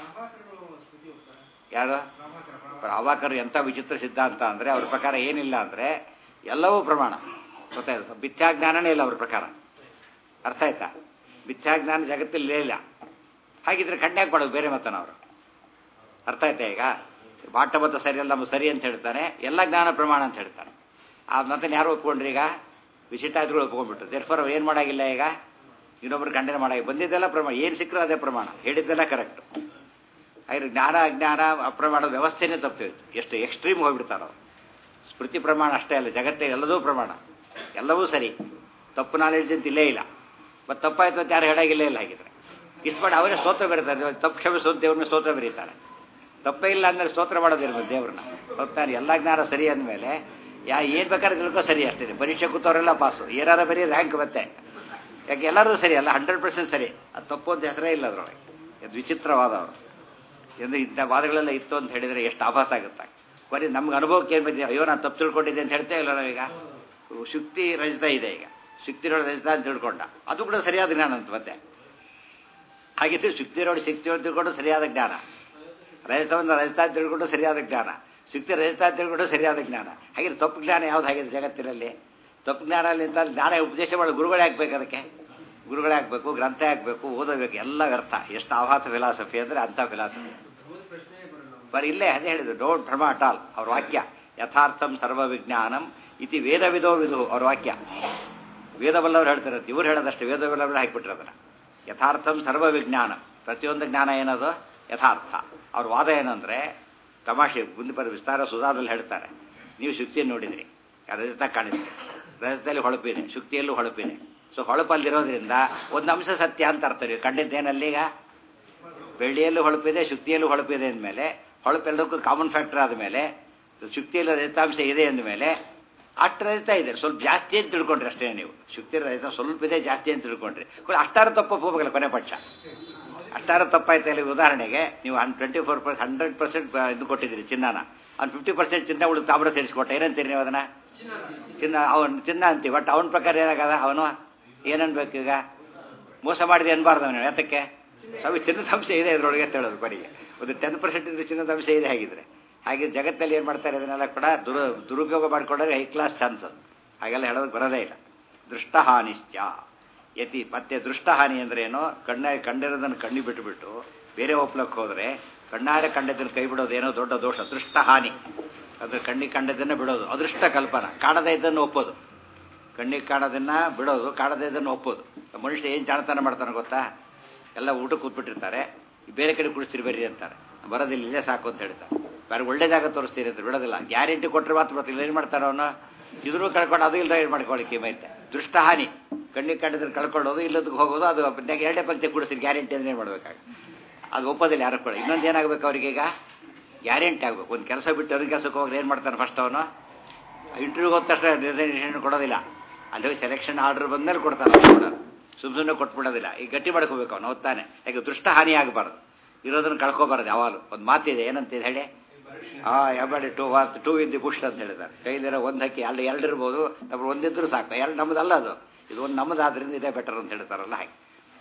S1: ಯಾರು ಅವಾಕರು ಎಂಥ ವಿಚಿತ್ರ ಸಿದ್ಧಾಂತ ಅಂದರೆ ಅವ್ರ ಪ್ರಕಾರ ಏನಿಲ್ಲ ಅಂದರೆ ಎಲ್ಲವೂ ಪ್ರಮಾಣ ಗೊತ್ತಾಯ್ತು ಮಿಥ್ಯಾಜ್ಞಾನನೇ ಇಲ್ಲ ಅವ್ರ ಪ್ರಕಾರ ಅರ್ಥ ಆಯ್ತಾ ಮಿಥ್ಯಾಜ್ಞಾನ ಜಗತ್ತಲ್ಲಿ ಇಲ್ಲ ಹಾಗಿದ್ರೆ ಕಣ್ಯಾಕ್ ಮಾಡೋದು ಬೇರೆ ಮತನ ಅವರು ಅರ್ಥ ಆಯ್ತಾ ಈಗ ಬಾಟ ಮತ್ತು ಸರಿ ಅಲ್ಲ ನಮ್ಮ ಸರಿ ಅಂತ ಹೇಳ್ತಾನೆ ಎಲ್ಲ ಜ್ಞಾನ ಪ್ರಮಾಣ ಅಂತ ಹೇಳ್ತಾನೆ ಆ ಮತ್ತೆ ಯಾರು ಒಪ್ಕೊಂಡ್ರಿ ಈಗ ವಿಶಿಷ್ಟಾದಿಗಳು ಒಪ್ಕೊಂಡ್ಬಿಟ್ರು ದೇರ್ಫೋರ್ ಅವ್ರು ಏನು ಮಾಡಾಗಿಲ್ಲ ಈಗ ಇನ್ನೊಬ್ರು ಖಂಡನೆ ಮಾಡಾಗಿ ಬಂದಿದ್ದೆಲ್ಲ ಪ್ರಮಾಣ ಏನು ಸಿಕ್ಕರೂ ಅದೇ ಪ್ರಮಾಣ ಹೇಳಿದ್ದೆಲ್ಲ ಕರೆಕ್ಟ್ ಹಾಗೆ ಜ್ಞಾನ ಅಜ್ಞಾನ ಅಪ್ರಮಾಣದ ವ್ಯವಸ್ಥೆನೇ ತಪ್ಪಿತ್ತು ಎಷ್ಟು ಎಕ್ಸ್ಟ್ರೀಮ್ ಹೋಗ್ಬಿಡ್ತಾರೋ ಸ್ಮೃತಿ ಪ್ರಮಾಣ ಅಷ್ಟೇ ಅಲ್ಲ ಜಗತ್ತೇ ಎಲ್ಲದೂ ಪ್ರಮಾಣ ಎಲ್ಲವೂ ಸರಿ ತಪ್ಪು ನಾಲೆಡ್ಜ್ ಅಂತ ಇಲ್ಲೇ ಇಲ್ಲ ಮತ್ತು ತಪ್ಪಾಯ್ತು ಅಂತ ಯಾರು ಹೇಳಾಗಿಲ್ಲೇ ಇಲ್ಲ ಹಾಗಿದ್ರೆ ಇಷ್ಟು ಮಾಡಿ ಅವರೇ ಸ್ತೋತ್ರ ಬರೀತಾರೆ ತಪ್ಪು ಕ್ಷಮಿಸು ಅಂತ ದೇವ್ರನ್ನ ಸ್ತೋತ್ರ ಬರೀತಾರೆ ತಪ್ಪೇ ಇಲ್ಲ ಅಂದ್ರೆ ಸ್ತೋತ್ರ ಮಾಡೋದಿರ್ಬೋದು ದೇವ್ರನ್ನ ಹೋಗ್ತಾನೆ ಎಲ್ಲ ಜ್ಞಾನ ಸರಿ ಅಂದಮೇಲೆ ಯಾ ಏನು ಬೇಕಾದ್ರೆ ತಿಳ್ಕೋ ಸರಿ ಅಷ್ಟೇ ಪರೀಕ್ಷೆ ಕೂತವರೆಲ್ಲ ಪಾಸು ಏನಾರ ಬರೀ ರ್ಯಾಂಕ್ ಮತ್ತೆ ಯಾಕೆ ಎಲ್ಲರೂ ಸರಿ ಅಲ್ಲ ಹಂಡ್ರೆಡ್ ಪರ್ಸೆಂಟ್ ಸರಿ ಅದು ತಪ್ಪು ಅಂತ ಹೆಸರೇ ಇಲ್ಲ ಅದರೊಳಗೆ ಇದು ವಿಚಿತ್ರವಾದವರು ಎಂದು ಇಂಥ ವಾದಗಳೆಲ್ಲ ಇತ್ತು ಅಂತ ಹೇಳಿದರೆ ಎಷ್ಟು ಆಭಾಸ ಆಗುತ್ತೆ ಬರೀ ನಮ್ಗೆ ಅನುಭವಕ್ಕೆ ಏನು ಬಂದಿದೆ ಅಯ್ಯೋ ನಾನು ತಪ್ಪು ತಿಳ್ಕೊಂಡಿದ್ದೆ ಅಂತ ಹೇಳ್ತೇ ಇಲ್ಲ ನಾವೀಗ ಶುಕ್ತಿ ರಜತ ಇದೆ ಈಗ ಶುಕ್ತಿರೋಡು ರಜತ ಅಂತ ತಿಳ್ಕೊಂಡ ಅದು ಕೂಡ ಸರಿಯಾದ ಜ್ಞಾನ ಅಂತ ಮತ್ತೆ ಹಾಗಿದ್ರೆ ಶುಕ್ತಿರೋಡು ಶಕ್ತಿ ಅಂತ ತಿಳ್ಕೊಂಡು ಸರಿಯಾದ ಜ್ಞಾನ ರಜತವನ್ನು ರಜತ ಅಂತ ತಿಳ್ಕೊಂಡು ಸರಿಯಾದ ಜ್ಞಾನ ಶುಕ್ತಿ ರಜತ ಅಂತ ತಿಳ್ಕೊಂಡು ಸರಿಯಾದ ಜ್ಞಾನ ಹಾಗೆ ತಪ್ಪು ಜ್ಞಾನ ಯಾವ್ದು ಹಾಗಿದೆ ಜಗತ್ತಿನಲ್ಲಿ ತಪ್ಪು ಜ್ಞಾನ ಅಂತ ಜ್ಞಾನ ಉಪದೇಶ ಮಾಡೋ ಗುರುಗಳೇ ಹಾಕ್ಬೇಕು ಅದಕ್ಕೆ ಗುರುಗಳೇ ಹಾಕ್ಬೇಕು ಗ್ರಂಥ ಹಾಕ್ಬೇಕು ಓದಬೇಕು ಎಲ್ಲ ವ್ಯರ್ಥ ಎಷ್ಟು ಆಭಾಸ ಫಿಲಾಸಫಿ ಅಂದರೆ ಅಂಥ ಫಿಲಾಸಫಿ ಬರೀ ಇಲ್ಲೇ ಅದೇ ಹೇಳಿದ್ರು ಡೋಂಟ್ ಭ್ರಮ ಅಟ್ ಆಲ್ ಅವ್ರ ವಾಕ್ಯ ಯಥಾರ್ಥಂ ಸರ್ವ ವಿಜ್ಞಾನಂ ಇತಿ ವೇದ ವಿಧೋ ವಿಧು ಅವ್ರ ವಾಕ್ಯ ವೇದ ಬಲ್ಲವ್ರು ಹೇಳ್ತಾರೆ ಇವ್ರು ಹೇಳೋದಷ್ಟೇ ವೇದ ಬಲ್ಲವರು ಹಾಕಿಬಿಟ್ರೆ ಅದನ್ನ ಯಥಾರ್ಥಂ ಸರ್ವ ವಿಜ್ಞಾನ ಪ್ರತಿಯೊಂದು ಜ್ಞಾನ ಏನದು ಯಥಾರ್ಥ ಅವ್ರ ವಾದ ಏನಂದ್ರೆ ತಮಾಷೆ ಮುಂದೆ ಬರೋ ವಿಸ್ತಾರ ಸುಧಾದಲ್ಲಿ ಹೇಳ್ತಾರೆ ನೀವು ಶುಕ್ತಿಯನ್ನು ನೋಡಿದ್ರಿ ರಜತ ಕಾಣಿಸ್ತೆ ರಜತದಲ್ಲಿ ಹೊಳಪಿದೆ ಶುಕ್ತಿಯಲ್ಲೂ ಹೊಳಪಿದೆ ಸೊ ಹೊಳಪಲ್ಲಿರೋದ್ರಿಂದ ಒಂದು ಅಂಶ ಸತ್ಯ ಅಂತ ಅರ್ಥ ನೀವು ಕಂಡಿದ್ದೇನಲ್ಲಿ ಈಗ ಬೆಳ್ಳಿಯಲ್ಲೂ ಹೊಳಪಿದೆ ಶುಕ್ತಿಯಲ್ಲೂ ಹೊಳಪಿದೆ ಅಂದಮೇಲೆ ಹೊಳಪೆಲ್ಲದಕ್ಕೂ ಕಾಮನ್ ಫ್ಯಾಕ್ಟರ್ ಆದಮೇಲೆ ಶುಕ್ತಿಯಲ್ಲಿ ರಜತಾಂಶ ಇದೆ ಅಂದಮೇಲೆ ಅಷ್ಟು ರಜತ ಇದೆ ಸ್ವಲ್ಪ ಜಾಸ್ತಿ ಅಂತ ತಿಳ್ಕೊಂಡ್ರಿ ಅಷ್ಟೇ ನೀವು ಶುಕ್ತಿ ರಜತ ಸ್ವಲ್ಪ ಇದೆ ಜಾಸ್ತಿ ಅಂತ ತಿಳ್ಕೊಂಡ್ರಿ ಕೂಡ ಅಷ್ಟಾರು ತಪ್ಪು ಹೋಗಲ್ಲ ಕೊನೆ ಪಕ್ಷ ಅಷ್ಟಾರು ತಪ್ಪಾಯ್ತು ಇಲ್ಲಿ ಉದಾಹರಣೆಗೆ ನೀವು ಹನ್ twenty four percent hundred percent ಇದು ಕೊಟ್ಟಿದ್ದೀರಿ ಚಿನ್ನನ ಅವ್ನು ಫಿಫ್ಟಿ ಪರ್ಸೆಂಟ್ ಚಿನ್ನ ಉಳಿದು ತಾಮ್ರ ಸೇರಿಸ್ಕೊಟ್ಟ ಏನಂತೀರಿ ನೀವು ಅದನ್ನ ಚಿನ್ನ ಅವನು ಚಿನ್ನ ಅಂತೀವಿ ಬಟ್ ಅವನ ಪ್ರಕಾರ ಏನಾಗದ ಅವನು ಏನನ್ಬೇಕು ಈಗ ಮೋಸ ಮಾಡಿದೆ ಅನ್ಬಾರ್ದು ಅವನು ಯಾತಕ್ಕೆ ಸ್ವಾಮಿ ಚಿನ್ನದ ಅಂಶ ಇದೆ ಇದ್ರೊಳಗೆ ಅಂತ ಹೇಳೋದು ಕೊನೆಗೆ ಒಂದು ಟೆನ್ ಪರ್ಸೆಂಟ್ ಇದ್ರೆ ಚಿನ್ನದ ಅಂಶ ಇದೆ ಹಾಗಿದ್ರೆ ಹಾಗೆ ಜಗತ್ತಲ್ಲಿ ಏನು ಮಾಡ್ತಾರೆ ಇದನ್ನೆಲ್ಲ ಕೂಡ ದುರು ದುರುಪಯೋಗ ಮಾಡಿಕೊಂಡ್ರೆ ಹೈ ಕ್ಲಾಸ್ ಚಾನ್ಸ್ ಅದು ಹಾಗೆಲ್ಲ ಹೇಳೋದಕ್ಕೆ ಬರೋದೇ ಇಲ್ಲ ದೃಷ್ಟಹಾನಿಶ್ಚ ಯತಿ ಮತ್ತೆ ದೃಷ್ಟಹಾನಿ ಅಂದ್ರೆ ಏನು ಕಣ್ಣ ಕಂಡಿರೋದನ್ನು ಕಣ್ಣಿ ಬಿಟ್ಟುಬಿಟ್ಟು ಬೇರೆ ಒಪ್ಲಕ್ಕೆ ಹೋದರೆ ಕಣ್ಣಾರೆ ಕಂಡದನ್ನು ಕೈ ಬಿಡೋದು ಏನೋ ದೊಡ್ಡ ದೋಷ ದೃಷ್ಟಹಾನಿ ಅದ್ರ ಕಣ್ಣಿಗೆ ಕಂಡದನ್ನು ಬಿಡೋದು ಅದೃಷ್ಟ ಕಲ್ಪನಾ ಕಾಣದೇ ಇದ್ದನ್ನು ಒಪ್ಪೋದು ಕಣ್ಣಿಗೆ ಕಾಣೋದನ್ನ ಬಿಡೋದು ಕಾಣದೇ ಇದನ್ನು ಒಪ್ಪೋದು ಮನುಷ್ಯ ಏನು ಜಾಣತನ ಮಾಡ್ತಾನೆ ಗೊತ್ತಾ ಎಲ್ಲ ಊಟ ಕೂತ್ಬಿಟ್ಟಿರ್ತಾರೆ ಬೇರೆ ಕಡೆ ಕುಡಿಸ್ತೀರಿ ಬರ್ರಿ ಅಂತಾರೆ ಬರೋದಿಲ್ಲ ಇಲ್ಲೇ ಸಾಕು ಅಂತ ಹೇಳ್ತಾರೆ ಬೇರೆ ಒಳ್ಳೆ ಜಾಗ ತೋರಿಸ್ತೀರಿ ಅಂತ ಬಿಡೋದಿಲ್ಲ ಗ್ಯಾರಂಟಿ ಕೊಟ್ಟರೆ ಮಾತ್ರ ಬರ್ತಿಲ್ಲ ಏನು ಮಾಡ್ತಾನೆ ಅವನು ಇದ್ರೂ ಕಳ್ಕೊಂಡು ಅದು ಇಲ್ಲದ ಏನು ಮಾಡ್ಕೊಳ್ಳಿಕ್ಕೆ ಮೈತೆ ದೃಷ್ಟಹಾನಿ ಕಣ್ಣಿಗೆ ಕಂಡಿದ್ರೆ ಕಳ್ಕೊಳ್ಳೋದು ಇಲ್ಲದಕ್ಕೆ ಹೋಗೋದು ಅದು ಎರಡೇ ಪಂಕ್ತಿ ಕುಡಿಸ್ತೀರಿ ಗ್ಯಾರಂಟಿ ಅಂದ್ರೆ ಏನು ಮಾಡ್ಬೇಕಾಗ ಅದು ಒಪ್ಪೋದಿಲ್ಲ ಯಾರು ಕೂಡ ಇನ್ನೊಂದು ಏನಾಗಬೇಕು ಅವರಿಗೆ ಈಗ ಗ್ಯಾರಂಟಿ ಆಗಬೇಕು ಒಂದು ಕೆಲಸ ಬಿಟ್ಟು ಅವ್ರಿಗೆ ಕೆಲಸಕ್ಕೆ ಹೋಗಿ ಏನು ಮಾಡ್ತಾನೆ ಫಸ್ಟ್ ಅವನು ಇಂಟರ್ವ್ಯೂಗೆ ಹೋದ ತಕ್ಷಣ ರಿಸೈನೇಷನ್ ಕೊಡೋದಿಲ್ಲ ಅಲ್ಲಿ ಹೋಗಿ ಸೆಲೆಕ್ಷನ್ ಆರ್ಡರ್ ಬಂದ್ಮೇಲೆ ಕೊಡ್ತಾನೆ ಕೊಡೋದು ಸುಮ್ ಸುಮ್ಮನೆ ಕೊಟ್ಬಿಡೋದಿಲ್ಲ ಈಗ ಗಟ್ಟಿ ಮಾಡ್ಕೋಬೇಕು ಅವನು ಓದ್ತಾನೆ ಯಾಕೆ ದೃಷ್ಟ ಹಾನಿ ಆಗಬಾರ್ದು ಇರೋದನ್ನು ಕಳ್ಕೊಬಾರ್ದು ಯಾವಾಗಲೂ ಒಂದು ಮಾತಿದೆ ಏನಂತಿದೆ ಹೇಳಿ ಆ ಎಬಡಿ ಟೂ worth two in the bush ಅಂತ ಹೇಳಿದ್ದಾರೆ ಕೈಲಿರೋ ಒಂದು ಹಕ್ಕಿ ಅಲ್ಲಿ ಎರಡು ಇರ್ಬೋದು ನಮ್ಗೆ ಒಂದಿದ್ರು ಸಾಕು ಎರಡು ನಮ್ಮದಲ್ಲ ಅದು ಇದು ಒಂದು ನಮ್ಮದಾದ್ರಿಂದ ಇದೇ ಬೆಟರ್ ಅಂತ ಹೇಳ್ತಾರಲ್ಲ ಹಾಗೆ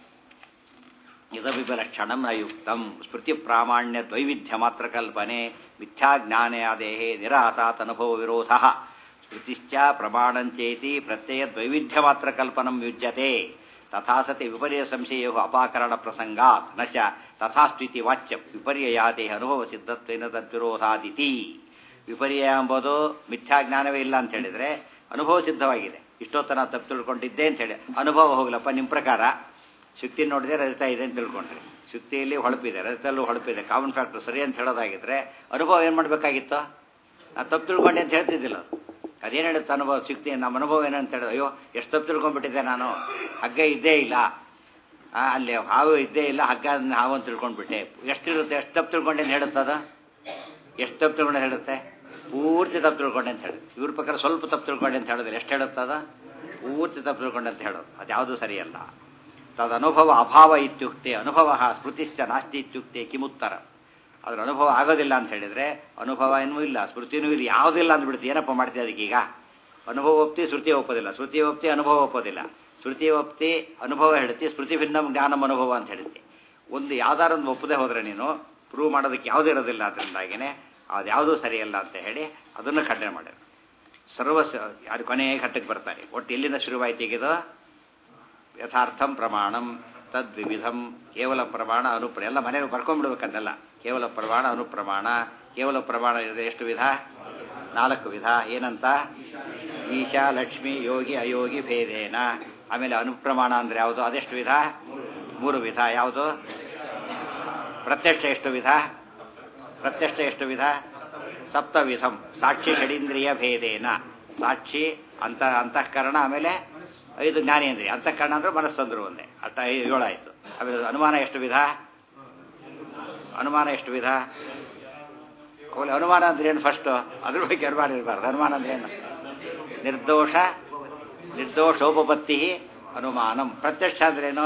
S1: ಇದವಿಬಲಕ್ಷಣಂ ಅಯುಕ್ತಂ ಸ್ಮೃತಿ ಪ್ರಾಮಾಣ್ಯ ದ್ವೈವಿಧ್ಯ ಮಾತ್ರ ಕಲ್ಪನೆ ಮಿಥ್ಯಾಜ್ಞಾನಾದೇಹೇ ನಿರಾಸಾತ್ ಅನುಭವ ವಿರೋಧ ಸ್ಮೃತಿಶ್ಚ ಪ್ರಮಾಣಂಚೇತಿ ಪ್ರತ್ಯಯ ದ್ವೈವಿಧ್ಯ ಮಾತ್ರ ಕಲ್ಪನಂ ಯುಜ್ಯತೆ ತಥಾ ಸತಿ ವಿಪರ್ಯ ಸಂಶಯ ಅಪಾಕರಣ ಪ್ರಸಂಗಾತ್ ನ ಚ ತಥಾಸ್ತಿತಿ ವಾಚ್ಯ ವಿಪರ್ಯಯಾದೇಹ ಅನುಭವ ಸಿದ್ಧತ್ವೇನ ತದ್ವಿರೋಧಾದಿತಿ ವಿಪರ್ಯ ಎಂಬುದು ಮಿಥ್ಯಾಜ್ಞಾನವೇ ಇಲ್ಲ ಅಂತ ಹೇಳಿದ್ರೆ ಅನುಭವ ಸಿದ್ಧವಾಗಿದೆ ಇಷ್ಟೊತ್ತನ ತಪ್ಪು ತಿಳ್ಕೊಂಡಿದ್ದೆ ಅಂತ ಹೇಳಿ ಅನುಭವ ಹೋಗ್ಲಪ್ಪ ನಿಮ್ಮ ಪ್ರಕಾರ ಶುಕ್ತಿ ನೋಡಿದ್ರೆ ರಜತ ಇದೆ ಅಂತ ತಿಳ್ಕೊಂಡ್ರಿ ಶುಕ್ತಿಯಲ್ಲಿ ಹೊಳಪಿದೆ ರಜತಲ್ಲೂ ಹೊಳಪಿದೆ ಕಾಮನ್ ಫ್ಯಾಕ್ಟರ್ ಸರಿ ಅಂತ ಹೇಳೋದಾಗಿದ್ರೆ ಅನುಭವ ಏನು ಮಾಡಬೇಕಾಗಿತ್ತು ನಾನು ತಪ್ಪು ತಿಳ್ಕೊಂಡೆ ಅಂತ ಹೇಳ್ತಿದ್ದಿಲ್ಲ ಅದು ಅದೇನು ಹೇಳುತ್ತೆ ಅನುಭವ ಶುಕ್ತಿ ನಮ್ಮ ಅನುಭವ ಏನಂತ ಹೇಳಿದ್ರೆ ಅಯ್ಯೋ ಎಷ್ಟು ತಪ್ಪು ತಿಳ್ಕೊಂಡ್ಬಿಟ್ಟಿದ್ದೆ ನಾನು ಹಗ್ಗ ಇದ್ದೇ ಇಲ್ಲ ಆ, ಅಲ್ಲಿ ಹಾವು ಇದ್ದೇ ಇಲ್ಲ ಹಗ್ಗ ಅದನ್ನ ಹಾವು ಅಂತ ತಿಳ್ಕೊಂಡ್ಬಿಟ್ಟೆ ಎಷ್ಟಿರುತ್ತೆ ಎಷ್ಟು ತಪ್ಪು ತಿಳ್ಕೊಂಡೆ ಅಂತ ಹೇಳುತ್ತದ ಎಷ್ಟು ತಪ್ಪು ತಿಳ್ಕೊಂಡೆ ಹೇಳುತ್ತೆ ಪೂರ್ತಿ ತಪ್ಪು ತಿಳ್ಕೊಂಡೆ ಅಂತ ಹೇಳುತ್ತೆ ಇವ್ರ ಪ್ರಕಾರ ಸ್ವಲ್ಪ ತಪ್ಪು ತಿಳ್ಕೊಂಡೆ ಅಂತ ಹೇಳಿದ್ರೆ ಎಷ್ಟು ಹೇಳುತ್ತದ ಪೂರ್ತಿ ತಪ್ಪು ತಿಳ್ಕೊಂಡೆ ಅಂತ ಹೇಳೋದು ಅದ್ಯಾವುದೂ ಸರಿಯಲ್ಲ ತದನುಭವ ಅಭಾವ ಇತ್ಯುಕ್ತೆ ಅನುಭವ ಸ್ಮೃತಿಶ್ಚ ನಾಸ್ತಿ ಇತ್ಯುಕ್ತೆ ಕಿಮುತ್ತರ ಅದ್ರ ಅನುಭವ ಆಗೋದಿಲ್ಲ ಅಂತ ಹೇಳಿದ್ರೆ ಅನುಭವ ಏನೂ ಇಲ್ಲ ಸ್ಮೃತಿನೂ ಇಲ್ಲ ಯಾವುದಿಲ್ಲ ಅಂದ್ಬಿಡ್ತು ಏನಪ್ಪ ಮಾಡ್ತೀವಿ ಅದಕ್ಕೆ ಈಗ ಅನುಭವ ಒಪ್ತಿ ಶ್ರುತಿ ಒಪ್ಪೋದಿಲ್ಲ ಶ್ರುತಿ ಒಪ್ತಿ ಅನುಭವ ಒಪ್ಪೋದಿಲ್ಲ ಶ್ರುತಿ ಒಪ್ತಿ ಅನುಭವ ಹೇಳ್ತಿ ಸ್ಮೃತಿ ಭಿನ್ನಂ ಜ್ಞಾನಂ ಅನುಭವ ಅಂತ ಹೇಳುತ್ತೆ ಒಂದು ಯಾವ್ದಾರು ಒಂದು ಒಪ್ಪದೆ ಹೋದ್ರೆ ನೀನು ಪ್ರೂವ್ ಮಾಡೋದಕ್ಕೆ ಯಾವುದೂ ಇರೋದಿಲ್ಲ ಅದರಿಂದಾಗಿನೇ ಅದು ಯಾವುದೂ ಸರಿಯಲ್ಲ ಅಂತ ಹೇಳಿ ಅದನ್ನು ಖಂಡನೆ ಮಾಡ್ಯಾರ ಸರ್ವ ಅದು ಕೊನೆಯ ಘಟ್ಟಕ್ಕೆ ಬರ್ತಾರೆ ಒಟ್ಟು ಎಲ್ಲಿಂದ ಶುರುವಾಯ್ತು ಈಗಿದು ಯಥಾರ್ಥಂ ಪ್ರಮಾಣಂ ತದ್ವಿವಿಧಂ ಕೇವಲ ಪ್ರಮಾಣ ಅನುಪ್ರ ಎಲ್ಲ ಮನೆಯಲ್ಲಿ ಬರ್ಕೊಂಡ್ಬಿಡ್ಬೇಕನ್ನೆಲ್ಲ ಕೇವಲ ಪ್ರಮಾಣ ಅನುಪ್ರಮಾಣ ಕೇವಲ ಪ್ರಮಾಣ ಇದೆ ಎಷ್ಟು ವಿಧ ನಾಲ್ಕು ವಿಧ ಏನಂತ ಈಶಾ ಲಕ್ಷ್ಮಿ ಯೋಗಿ ಅಯೋಗಿ ಭೇದೇನ ಆಮೇಲೆ ಅನುಪ್ರಮಾಣ ಅಂದ್ರೆ ಯಾವುದು ಅದೆಷ್ಟು ವಿಧ ಮೂರು ವಿಧ ಯಾವುದು ಪ್ರತ್ಯಕ್ಷ ಎಷ್ಟು ವಿಧ ಪ್ರತ್ಯಕ್ಷ ಎಷ್ಟು ವಿಧ ಸಪ್ತವಿಧಂ ಸಾಕ್ಷಿ ಷಡೀಂದ್ರಿಯ ಭೇದೇನ ಸಾಕ್ಷಿ ಅಂತ ಅಂತಃಕರಣ ಆಮೇಲೆ ಐದು ಜ್ಞಾನೇಂದ್ರಿಯ ಅಂತಃಕರಣ ಅಂದ್ರೆ ಮನಸ್ಸಂದ್ರು ಒಂದೇ ಅಷ್ಟ ಐದು ಏಳಾಯ್ತು ಆಮೇಲೆ ಅನುಮಾನ ಎಷ್ಟು ವಿಧ ಅನುಮಾನ ಎಷ್ಟು ವಿಧ ಆಮೇಲೆ ಅನುಮಾನ ಅಂದ್ರೆ ಏನು ಫಸ್ಟ್ ಅದ್ರ ಬಗ್ಗೆ ಅನುಮಾನ ಇರಬಾರ್ದು ಅನುಮಾನ ಅಂದ್ರೆ ಏನು ನಿರ್ದೋಷ ನಿರ್ದೋಷೋಪಪತ್ತಿ ಅನುಮಾನಂ ಪ್ರತ್ಯಕ್ಷ ಅಂದ್ರೇನು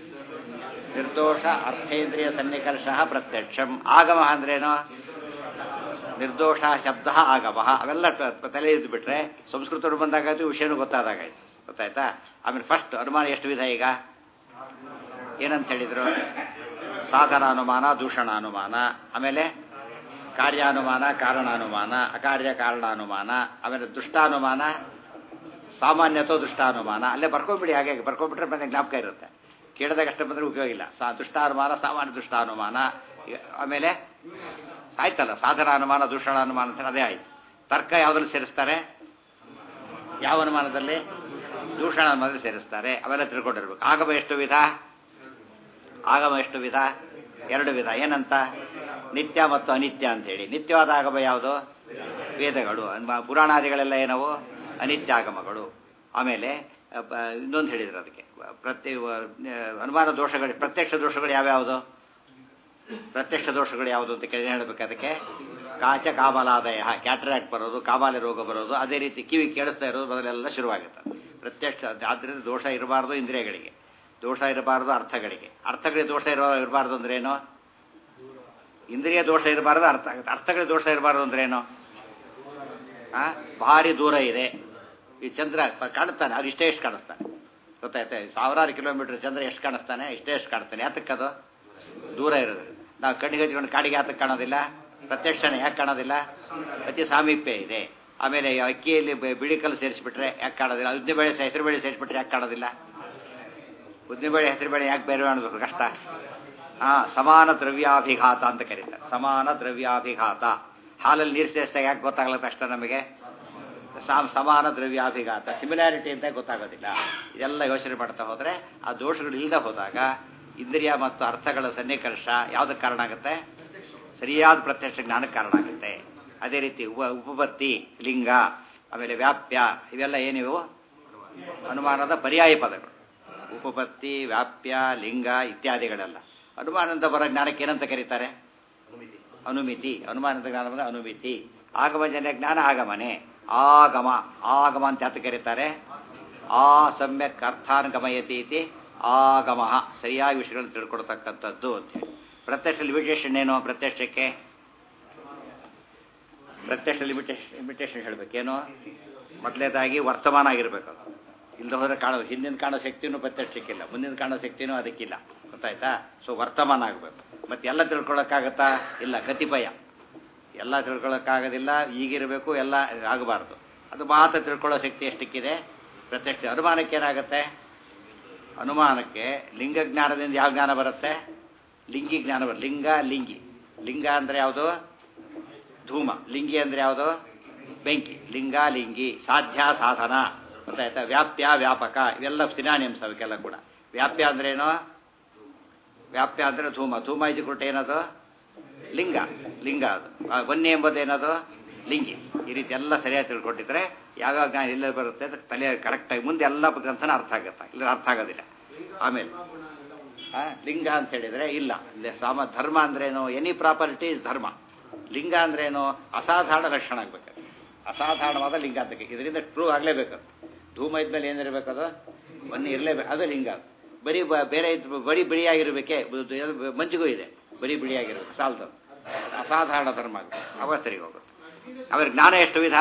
S1: ನಿರ್ದೋಷ ಅರ್ಥೇಂದ್ರಿಯ ಸನ್ನಿಕರ್ಷ ಪ್ರತ್ಯಕ್ಷಂ ಆಗಮ ಅಂದ್ರೇನು ನಿರ್ದೋಷ ಶಬ್ದ ಆಗಮ ಅವೆಲ್ಲ ಟ- ತಲೆ ಇದ್ದು ಬಿಟ್ರೆ ಸಂಸ್ಕೃತರು ಬಂದಾಗಾಯ್ತು ವಿಷಯನೂ ಗೊತ್ತಾದಾಗಾಯ್ತು ಗೊತ್ತಾಯ್ತಾ ಆಮೇಲೆ ಫಸ್ಟ್ ಅನುಮಾನ ಎಷ್ಟು ವಿಧ ಈಗ ಏನಂತ ಹೇಳಿದ್ರು ಸಾಧನ ಅನುಮಾನ ದೂಷಣ ಅನುಮಾನ ಆಮೇಲೆ ಕಾರ್ಯಾನುಮಾನ ಕಾರಣಾನುಮಾನ ಅಕಾರ್ಯ ಕಾರಣಾನುಮಾನ ಆಮೇಲೆ ದುಷ್ಟಾನುಮಾನ ಸಾಮಾನ್ಯತೋ ದುಷ್ಟಾನುಮಾನ ಅಲ್ಲೇ ಬರ್ಕೊಂಬಿಡಿ ಹಾಗೆ ಬರ್ಕೊಂಡ್ಬಿಟ್ರೆ ಮತ್ತೆ ಜ್ಞಾಪಕ ಇರುತ್ತೆ ಕೇಳಿದಾಗ ಅಷ್ಟೇ ಬಂದ್ರೆ ಉಪಯೋಗ ಇಲ್ಲ ಸಾ ದುಷ್ಟಾನುಮಾನ ಸಾಮಾನ್ಯ ದುಷ್ಟಾನುಮಾನ ಇ- ಆಮೇಲೆ ಆಯ್ತಲ್ಲ ಸಾಧನ ಅನುಮಾನ ದೂಷಣ ಅನುಮಾನ ಅಂತ ಅದೇ ಆಯ್ತು ತರ್ಕ ಯಾವ್ದ್ರಲ್ಲಿ ಸೇರಿಸ್ತಾರೆ ಯಾವ ಅನುಮಾನದಲ್ಲಿ ದೂಷಣ ಅನುಮಾನದಲ್ಲಿ ಸೇರಿಸ್ತಾರೆ ಅವೆಲ್ಲ ತಿಳ್ಕೊಂಡಿರ್ಬೇಕು ಆಗಮ ಎಷ್ಟು ವಿಧ ಆಗಮ ಎಷ್ಟು ವಿಧ ಎರಡು ವಿಧ ಏನಂತ ನಿತ್ಯ ಮತ್ತು ಅನಿತ್ಯ ಅಂತ ಹೇಳಿ ನಿತ್ಯವಾದ ಆಗಮ ಯಾವುದು ವೇದಗಳು ಅನ್ಮ- ಪುರಾಣಾದಿಗಳೆಲ್ಲ ಏನವು ಅನಿತ್ಯ ಆಗಮಗಳು ಆಮೇಲೆ ಅ, ಬ- ಇನ್ನೊಂದು ಹೇಳಿದ್ರು ಅದಕ್ಕೆ ಪ್ರತಿ ಅನುಮಾನ ದೋಷಗಳು ಪ್ರತ್ಯಕ್ಷ ದೋಷಗಳು ಯಾವ್ಯಾವುದು ಪ್ರತ್ಯಕ್ಷ ದೋಷಗಳು ಯಾವುದು ಅಂತ ಕೇಳಿ ಹೇಳಬೇಕು ಅದಕ್ಕೆ ಕಾಚ ಕಾಬಲಾದಯ ಕ್ಯಾಟ್ರಾಕ್ಟ್ ಬರೋದು ಕಾಮಾಲೆ ರೋಗ ಬರೋದು ಅದೇ ರೀತಿ ಕಿವಿ ಕೇಳಿಸ್ತಾ ಇರೋದು ಮೊದಲೆಲ್ಲ ಶುರುವಾಗುತ್ತೆ ಪ್ರತ್ಯಕ್ಷ ಆದ್ದರಿಂದ ದೋಷ ಇರಬಾರ್ದು ಇಂದ್ರಿಯಗಳಿಗೆ ದೋಷ ಇರಬಾರ್ದು ಅರ್ಥಗಳಿಗೆ ಅರ್ಥಗಳಿಗೆ ದೋಷ ಇರೋ ಇರಬಾರ್ದು ಅಂದ್ರೇನು ಇಂದ್ರಿಯ ದೋಷ ಇರಬಾರ್ದು ಅರ್ಥ ಅರ್ಥಗಳಿಗೆ ದೋಷ ಇರಬಾರ್ದು ಅಂದ್ರೇನು ಆ ಭಾರಿ ದೂರ ಇದೆ ಈ ಚಂದ್ರ ಪ- ಕಾಣುತ್ತಾನೆ ಅದು ಇಷ್ಟೇ ಎಷ್ಟು ಕಾಣಿಸ್ತಾನೆ ಗೊತ್ತಾಯ್ತಾ ಸಾವಿರಾರು ಕಿಲೋಮೀಟರ್ ಚಂದ್ರ ಎಷ್ಟು ಕಾಣಿಸ್ತಾನೆ ಇಷ್ಟೇ ಎಷ್ಟು ಕಾಣಿಸ್ತಾನೆ ಯಾತಕ್ಕದು ದೂರ ಇರೋದು ನಾವು ಕಣ್ಣಿಗೆ ಹಚ್ಕೊಂಡು ಕಾಡಿಗೆ ಯಾತಕ್ಕೆ ಕಾಣೋದಿಲ್ಲ ಪ್ರತ್ಯಕ್ಷನೇ ಯಾಕೆ ಕಾಣೋದಿಲ್ಲ ಅತಿ ಸಾಮೀಪ್ಯ ಇದೆ ಆಮೇಲೆ ಈ ಅಕ್ಕಿಯಲ್ಲಿ ಬೆ- ಬಿಳಿ ಕಲ್ಲು ಸೇರಿಸ್ಬಿಟ್ರೆ ಯಾಕೆ ಕಾಣೋದಿಲ್ಲ ಉದ್ದಿನ ಬೇಳೆ ಹೆಸರು ಬೇಳೆ ಸೇರಿಸ್ಬಿಟ್ರೆ ಯಾಕೆ ಕಾಣೋದಿಲ್ಲ ಉದ್ದಿನ ಬೇಳೆ ಹೆಸರು ಬೇಳೆ ಯಾಕೆ ಬೇರೆ ಮಾಡೋದು ಕಷ್ಟ ಹಾ ಸಮಾನ ದ್ರವ್ಯಾಭಿಘಾತ ಅಂತ ಕರೀತಾರೆ ಸಮಾನ ದ್ರವ್ಯಾಭಿಘಾತ ಹಾಲಲ್ಲಿ ನೀರು ಸೇರಿಸಿದಾಗ ಯಾಕೆ ಗೊತ್ತಾಗಲ್ಲ ತಕ್ಷಣ ನಮಗೆ ಸಾಮ್ ಸಮಾನ ದ್ರವ್ಯಾಭಿಘಾತ ಸಿಮಿಲಾರಿಟಿ ಅಂತ ಗೊತ್ತಾಗೋದಿಲ್ಲ ಇದೆಲ್ಲ ಯೋಚನೆ ಮಾಡ್ತಾ ಹೋದ್ರೆ ಆ ದೋಷಗಳು ಇಲ್ಲದೆ ಹೋದಾಗ ಇಂದ್ರಿಯ ಮತ್ತು ಅರ್ಥಗಳ ಸನ್ನಿಕರ್ಷ ಯಾವುದಕ್ಕೆ ಕಾರಣ ಆಗುತ್ತೆ ಸರಿಯಾದ ಪ್ರತ್ಯಕ್ಷ ಜ್ಞಾನಕ್ಕೆ ಕಾರಣ ಆಗುತ್ತೆ ಅದೇ ರೀತಿ ಉಪ ಉಪಪತ್ತಿ ಲಿಂಗ ಆಮೇಲೆ ವ್ಯಾಪ್ಯ ಇವೆಲ್ಲ ಏನಿವು ಅನುಮಾನದ ಪರ್ಯಾಯ ಪದಗಳು ಉಪಪತ್ತಿ ವ್ಯಾಪ್ಯ ಲಿಂಗ ಇತ್ಯಾದಿಗಳೆಲ್ಲ ಅನುಮಾನದಿಂದ ಬರೋ ಜ್ಞಾನಕ್ಕೆ ಏನಂತ ಕರೀತಾರೆ ಅನುಮಿತಿ ಅನುಮಾನದ ಜ್ಞಾನ ಬಂದ ಅನುಮಿತಿ ಆಗಮಜನ್ಯ ಜ್ಞಾನ ಆಗಮನೆ ಆಗಮ ಆಗಮ ಅಂತ ಯಾತ ಕರೀತಾರೆ ಆ ಸಮ್ಯಕ್ ಅರ್ಥಾನ್ ಗಮಯತಿ ಇತಿ ಆಗಮ ಸರಿಯಾಗಿ ವಿಷಯಗಳನ್ನು ತಿಳ್ಕೊಡ್ತಕ್ಕಂಥದ್ದು ಅಂತ ಹೇಳಿ ಪ್ರತ್ಯಕ್ಷ ಲಿಮಿಟೇಷನ್ ಏನು ಪ್ರತ್ಯಕ್ಷಕ್ಕೆ ಪ್ರತ್ಯಕ್ಷ ಲಿಮಿಟೇಷನ್ ಲಿಮಿಟೇಷನ್ ಹೇಳಬೇಕೇನು ಮೊದಲೇದಾಗಿ ವರ್ತಮಾನ ಆಗಿರ್ಬೇಕು ಅದು ಇಲ್ಲದ ಹೋದ್ರೆ ಕಾಣೋ ಹಿಂದಿನ ಕಾಣೋ ಶಕ್ತಿನೂ ಪ್ರತ್ಯಕ್ಷಕ್ಕಿಲ್ಲ ಮುಂದಿನ ಕಾಣೋ ಶಕ್ತಿನೂ ಅದಕ್ಕಿಲ್ಲ ಗೊತ್ತಾಯ್ತಾ ಸೊ ವರ್ತಮಾನ ಆಗಬೇಕು ಮತ್ತೆ ಎಲ್ಲ ತಿಳ್ಕೊಳ್ಳೋಕ್ಕಾಗತ್ತಾ ಇಲ್ಲ ಕತಿಪಯ ಎಲ್ಲ ತಿಳ್ಕೊಳ್ಳೋಕ್ಕಾಗೋದಿಲ್ಲ ಈಗಿರಬೇಕು ಎಲ್ಲ ಆಗಬಾರ್ದು ಅದು ಮಾತ್ರ ತಿಳ್ಕೊಳ್ಳೋ ಶಕ್ತಿ ಎಷ್ಟಕ್ಕಿದೆ ಪ್ರತ್ಯಕ್ಷ ಅನುಮಾನಕ್ಕೆ ಏನಾಗುತ್ತೆ ಅನುಮಾನಕ್ಕೆ ಲಿಂಗ ಜ್ಞಾನದಿಂದ ಯಾವ ಜ್ಞಾನ ಬರುತ್ತೆ ಲಿಂಗಿ ಜ್ಞಾನ ಬರುತ್ತೆ ಲಿಂಗ ಲಿಂಗಿ ಲಿಂಗ ಅಂದರೆ ಯಾವುದು ಧೂಮ ಲಿಂಗಿ ಅಂದರೆ ಯಾವುದು ಬೆಂಕಿ ಲಿಂಗ ಲಿಂಗಿ ಸಾಧ್ಯ ಸಾಧನ ಗೊತ್ತಾಯ್ತಾ ವ್ಯಾಪ್ಯ ವ್ಯಾಪಕ ಇವೆಲ್ಲ ಸಿನಾನಿಯಮ್ಸ್ ಅವಕ್ಕೆಲ್ಲ ಕೂಡ ವ್ಯಾಪ್ಯ ಅಂದ್ರೇನು ವ್ಯಾಪ್ಯ ಅಂದರೆ ಧೂಮ ಧೂಮ ಇಜುಕುಟ್ ಏನದು ಲಿಂಗ ಲಿಂಗ ಅದು ಆ ವನ್ಯ ಎಂಬುದು ಏನದು ಲಿಂಗಿ ಈ ರೀತಿ ಎಲ್ಲ ಸರಿಯಾಗಿ ತಿಳ್ಕೊಂಡಿದ್ರೆ ಯಾವ್ಯಾವ ಜ್ಞಾನ ಎಲ್ಲ ಬರುತ್ತೆ ಅದಕ್ಕೆ ತಲೆ ಕರೆಕ್ಟಾಗಿ ಮುಂದೆ ಎಲ್ಲ ಗ್ರಂಥನ ಅರ್ಥ ಆಗುತ್ತೆ ಇಲ್ಲ ಅರ್ಥ ಆಗೋದಿಲ್ಲ ಆಮೇಲೆ ಆ, ಲಿಂಗ ಅಂತ ಹೇಳಿದ್ರೆ ಇಲ್ಲ ಇಲ್ಲಿ ಸಾಮ ಧರ್ಮ ಅಂದ್ರೇನು ಎನಿ ಪ್ರಾಪರ್ಟಿ ಇಸ್ ಧರ್ಮ ಲಿಂಗ ಅಂದ್ರೇನು ಅಸಾಧಾರಣ ಲಕ್ಷಣ ಆಗ್ಬೇಕು ಅಸಾಧಾರಣವಾದ ಲಿಂಗ ಅಂತ ಇದರಿಂದ ಟ್ರೂ ಆಗಲೇಬೇಕು ಧೂಮ ಇದ್ಮೇಲೆ ಏನಿರಬೇಕದು ಬನ್ನಿ ಇರಲೇಬೇಕು ಅದು ಲಿಂಗ ಬರೀ ಬ- ಬೇರೆ ಇದ್ ಬರೀ ಬಿಳಿಯಾಗಿರ್ಬೇಕೆ ಬ- ಅದು ಮಂಜಿಗೂ ಇದೆ ಬರೀ ಬಿಳಿಯಾಗಿರ್ಬೇಕು ಸಾಲ್ದು ಅಸಾಧಾರಣ ಧರ್ಮ ಆಗುತ್ತೆ ಅವಾಗ ಸರಿಗೆ ಹೋಗುತ್ತೆ ಆಮೇಲೆ ಜ್ಞಾನ ಎಷ್ಟು ವಿಧ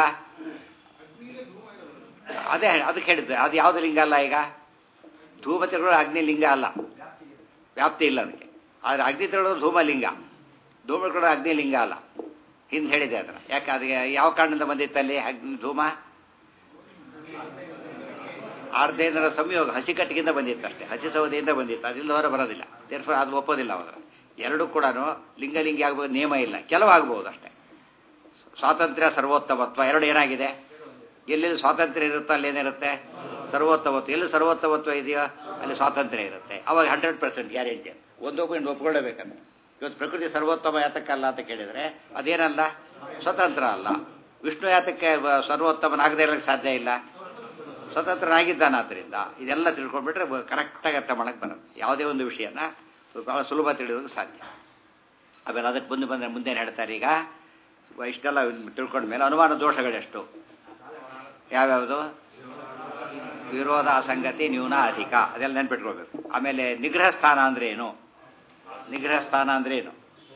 S1: ಅದೇ ಅದಕ್ಕೆ ಹೇಳಿದ್ದೆ ಅದು ಯಾವುದು ಲಿಂಗ ಅಲ್ಲ ಈಗ ಧೂಮ ತಿರುಗಳು ಅಗ್ನಿ ಲಿಂಗ ಅಲ್ಲ ವ್ಯಾಪ್ತಿ ಇಲ್ಲ ಅದಕ್ಕೆ ಆದರೆ ಅಗ್ನಿ ತಿರುಗಳು ಧೂಮ ಲಿಂಗ ಧೂಮ ಕೂಡ ಅಗ್ನಿ ಲಿಂಗ ಅಲ್ಲ ಹಿಂದೆ ಹೇಳಿದೆ ಅದನ್ನ ಯಾಕೆ ಅದಕ್ಕೆ ಯಾವ ಕಾರಣದಿಂದ ಬಂದಿತ್ತಲ್ಲಿ ಅಗ್ನಿ ಧೂಮ ಆರ್ಧೇಂದ್ರ ಸಂಯೋಗ ಹಸಿ ಕಟ್ಟಿಗಿಂದ ಬಂದಿತ್ತು ಅಷ್ಟೇ ಹಸಿ ಸೌದೆಯಿಂದ ಬಂದಿತ್ತು ಅದಿಲ್ಲ ಹೊರ ಬರೋದಿಲ್ಲ ದೇರ್ಫೋರ್ ಅದು ಒಪ್ಪೋದಿಲ್ಲ ಅವರ ಎರಡು ಕೂಡ ಲಿಂಗಲಿಂಗಿ ಆಗ್ಬೋದು ನಿಯಮ ಇಲ್ಲ ಕೆಲವು ಆಗ್ಬೋದು ಅಷ್ಟೇ ಸ್ವಾತಂತ್ರ್ಯ ಸರ್ವೋತ್ತಮತ್ವ ಎರಡು ಏನಾಗಿದೆ ಎಲ್ಲೆಲ್ಲಿ ಸ್ವಾತಂತ್ರ್ಯ ಇರುತ್ತೋ ಅಲ್ಲಿ ಏನಿರುತ್ತೆ ಸರ್ವೋತ್ತಮತ್ವ ಎಲ್ಲಿ ಸರ್ವೋತ್ತಮತ್ವ ಇದೆಯೋ ಅಲ್ಲಿ ಸ್ವಾತಂತ್ರ್ಯ ಇರುತ್ತೆ ಅವಾಗ ಹಂಡ್ರೆಡ್ ಪರ್ಸೆಂಟ್ ಗ್ಯಾರಂಟಿ ಒಂದೊಬ್ಬ ಒಪ್ಕೊಳ್ಳೇಬೇಕಂತ ಇವತ್ತು ಪ್ರಕೃತಿ ಸರ್ವೋತ್ತಮ ಯಾತಕ್ಕಲ್ಲ ಅಂತ ಕೇಳಿದರೆ ಅದೇನಲ್ಲ ಸ್ವತಂತ್ರ ಅಲ್ಲ ವಿಷ್ಣು ಯಾತಕ್ಕೆ ಬ- ಸರ್ವೋತ್ತಮನಾಗದೇ ಇರೋಕ್ಕೆ ಸಾಧ್ಯ ಇಲ್ಲ ಸ್ವತಂತ್ರನಾಗಿದ್ದಾನೆ ಆದ್ದರಿಂದ ಇದೆಲ್ಲ ತಿಳ್ಕೊಂಡ್ಬಿಟ್ರೆ ಬ- ಕರೆಕ್ಟಾಗಿ ಅರ್ಥ ಮಾಡಕ್ಕೆ ಬರುತ್ತೆ ಯಾವುದೇ ಒಂದು ವಿಷಯನ ಬಹಳ ಸುಲಭ ತಿಳಿಯೋದಕ್ಕೆ ಸಾಧ್ಯ ಆಮೇಲೆ ಅದಕ್ಕೆ ಮುಂದೆ ಬಂದರೆ ಮುಂದೇನು ಹೇಳ್ತಾರೆ ಈಗ ಇಷ್ಟೆಲ್ಲ ತಿಳ್ಕೊಂಡ್ಮೇಲೆ ಅನುಮಾನ ದೋಷಗಳೆಷ್ಟು ಯಾವ್ಯಾವುದು ವಿರೋಧ ಅಸಂಗತಿ ನ್ಯೂನ ಅಧಿಕ ಅದೆಲ್ಲ ನೆನ್ಪಿಟ್ಕೊಳ್ಬೇಕು ಆಮೇಲೆ ನಿಗ್ರಹ ಸ್ಥಾನ ಅಂದ್ರೆ ಏನು ನಿಗ್ರಹ ಸ್ಥಾನ ಅಂದ್ರೆ ಏನು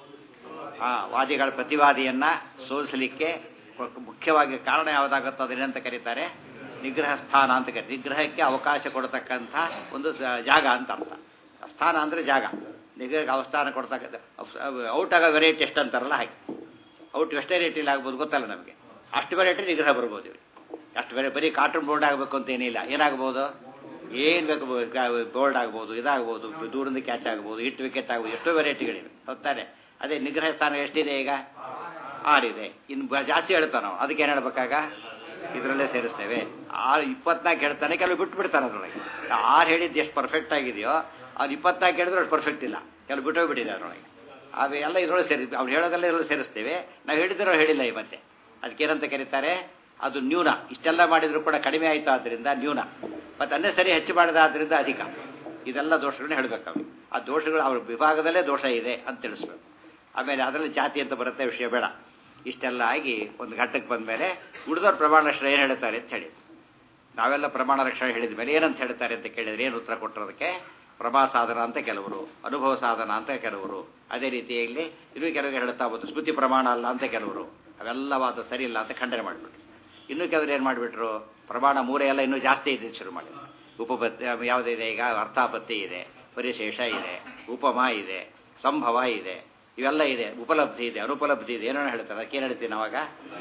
S1: ಆ ವಾದಿಗಳ ಪ್ರತಿವಾದಿಯನ್ನ ಸೋಲಿಸಲಿಕ್ಕೆ ಮುಖ್ಯವಾಗಿ ಕಾರಣ ಯಾವುದಾಗುತ್ತೋ ಅದನ್ನೆಂತ ಕರೀತಾರೆ ನಿಗ್ರಹ ಸ್ಥಾನ ಅಂತ ಕರೀತಾರೆ ನಿಗ್ರಹಕ್ಕೆ ಅವಕಾಶ ಕೊಡತಕ್ಕಂಥ ಒಂದು ಸ- ಜಾಗ ಅಂತ ಅರ್ಥ ಸ್ಥಾನ ಅಂದ್ರೆ ಜಾಗ ನಿಗ್ರಹಕ್ಕೆ ಅವಸ್ಥಾನ ಕೊಡ್ತಕ್ಕಂಥ ಔಟ್ ಆಗೋ ವೆರೈಟಿ ಎಷ್ಟು ಅಂತಾರಲ್ಲ ಹಾಗೆ ಔಟ್ ಎಷ್ಟೇ ರೇಟಿಲಿ ಆಗ್ಬೋದು ಗೊತ್ತಲ್ಲ ನಮಗೆ ಅಷ್ಟು ವೆರೈಟಿ ನಿಗ್ರಹ ಬರ್ಬೋದು ಇವ್ರಿಗೆ ಅಷ್ಟು ಬೇರೆ ಬರೀ ಕಾರ್ಟೂನ್ ಬೋರ್ಡ್ ಆಗಬೇಕು ಅಂತ ಏನಿಲ್ಲ ಏನಾಗ್ಬೋದು ಏನು ಬೇಕು ಬೋರ್ಡ್ ಆಗ್ಬೋದು ಇದಾಗ್ಬೋದು ದೂರಿಂದ ಕ್ಯಾಚ್ ಆಗ್ಬೋದು ಹಿಟ್ ವಿಕೆಟ್ ಆಗ್ಬೋದು ಎಷ್ಟೋ ವೆರೈಟಿಗಳಿವೆ ಹೊತ್ತಾರೆ ಅದೇ ನಿಗ್ರಹ ಸ್ಥಾನ ಎಷ್ಟಿದೆ ಈಗ ಆರಿದೆ ಇನ್ನು ಬ- ಜಾಸ್ತಿ ಹೇಳ್ತಾವೆ ನಾವು ಅದಕ್ಕೆ ಏನು ಹೇಳ್ಬೇಕಾಗ ಇದರಲ್ಲೇ ಸೇರಿಸ್ತೇವೆ ಆರು ಇಪ್ಪತ್ನಾಲ್ಕು ಹೇಳ್ತಾನೆ ಕೆಲವು ಬಿಟ್ಟು ಬಿಡ್ತಾರೆ ಅದರೊಳಗೆ ಆರು ಹೇಳಿದ್ದು ಎಷ್ಟು ಪರ್ಫೆಕ್ಟ್ ಆಗಿದೆಯೋ ಅವ್ನು ಇಪ್ಪತ್ನಾಲ್ಕು ಹೇಳಿದ್ರೆ ಅಷ್ಟು ಪರ್ಫೆಕ್ಟ್ ಇಲ್ಲ ಕೆಲವು ಬಿಟ್ಟೋ ಬಿಟ್ಟಿದೆ ಅದರೊಳಗೆ ಅವು ಎಲ್ಲ ಇದರೊಳಗೆ ಸೇರಿ ಅವ್ರು ಹೇಳೋದೆಲ್ಲ ಇದರೊಳಗೆ ಸೇರಿಸ್ತೇವೆ ನಾವು ಹೇಳಿದ್ರೆ ಹೇಳಿಲ್ಲ ಈ ಮತ್ತೆ ಅದಕ್ಕೇನಂತ ಕರೀತಾರೆ ಅದು ನ್ಯೂನ ಇಷ್ಟೆಲ್ಲ ಮಾಡಿದ್ರು ಕೂಡ ಕಡಿಮೆ ಆಯಿತು ಆದ್ದರಿಂದ ನ್ಯೂನ ಮತ್ತು ಅನ್ನೇ ಸರಿ ಹೆಚ್ಚು ಮಾಡಿದ ಆದ್ದರಿಂದ ಅಧಿಕ ಇದೆಲ್ಲ ದೋಷಗಳನ್ನ ಹೇಳಬೇಕು ಅವ್ರು ಆ ದೋಷಗಳು ಅವ್ರ ವಿಭಾಗದಲ್ಲೇ ದೋಷ ಇದೆ ಅಂತ ತಿಳಿಸ್ಬೇಕು ಆಮೇಲೆ ಅದರಲ್ಲಿ ಜಾತಿ ಅಂತ ಬರುತ್ತೆ ವಿಷಯ ಬೇಡ ಇಷ್ಟೆಲ್ಲ ಆಗಿ ಒಂದು ಘಟ್ಟಕ್ಕೆ ಬಂದ ಮೇಲೆ ಉಳಿದವ್ರ ಪ್ರಮಾಣ ಲಕ್ಷಣ ಏನು ಹೇಳ್ತಾರೆ ಅಂತ ಹೇಳಿ ನಾವೆಲ್ಲ ಪ್ರಮಾಣ ಲಕ್ಷಣ ಹೇಳಿದ ಮೇಲೆ ಏನಂತ ಹೇಳ್ತಾರೆ ಅಂತ ಕೇಳಿದ್ರೆ ಏನು ಉತ್ತರ ಕೊಟ್ಟಿರೋದಕ್ಕೆ ಪ್ರಭಾ ಸಾಧನ ಅಂತ ಕೆಲವರು ಅನುಭವ ಸಾಧನ ಅಂತ ಕೆಲವರು ಅದೇ ರೀತಿಯಲ್ಲಿ ಇನ್ನೂ ಕೆಲವರು ಹೇಳ್ತಾ ಹೋದ್ರು ಸ್ಮೃತಿ ಪ್ರಮಾಣ ಅಲ್ಲ ಅಂತ ಕೆಲವರು ಅವೆಲ್ಲ ವಾದ ಸರಿ ಇಲ್ಲ ಅಂತ ಖಂಡನೆ ಮಾಡಿಬಿಟ್ರು ಇನ್ನೂ ಕೆಲವರು ಏನು ಮಾಡಿಬಿಟ್ರು ಪ್ರಮಾಣ ಮೂರೇ ಎಲ್ಲ ಇನ್ನೂ ಜಾಸ್ತಿ ಇದೆ ಶುರು ಮಾಡಿದ್ರು ಉಪಪತ್ತಿ ಯಾವುದಿದೆ ಈಗ ಅರ್ಥಾಪತ್ತಿ ಇದೆ ಪರಿಶೇಷ ಇದೆ ಉಪಮ ಇದೆ ಸಂಭವ ಇದೆ ಇವೆಲ್ಲ ಇದೆ ಉಪಲಬ್ಧಿ ಇದೆ ಅನುಪಲಬ್ಧಿ ಇದೆ ಏನೋ ಹೇಳ್ತಾರೆ ಅದಕ್ಕೆ ಏನು ಹೇಳ್ತೀವಿ ನಾವಾಗ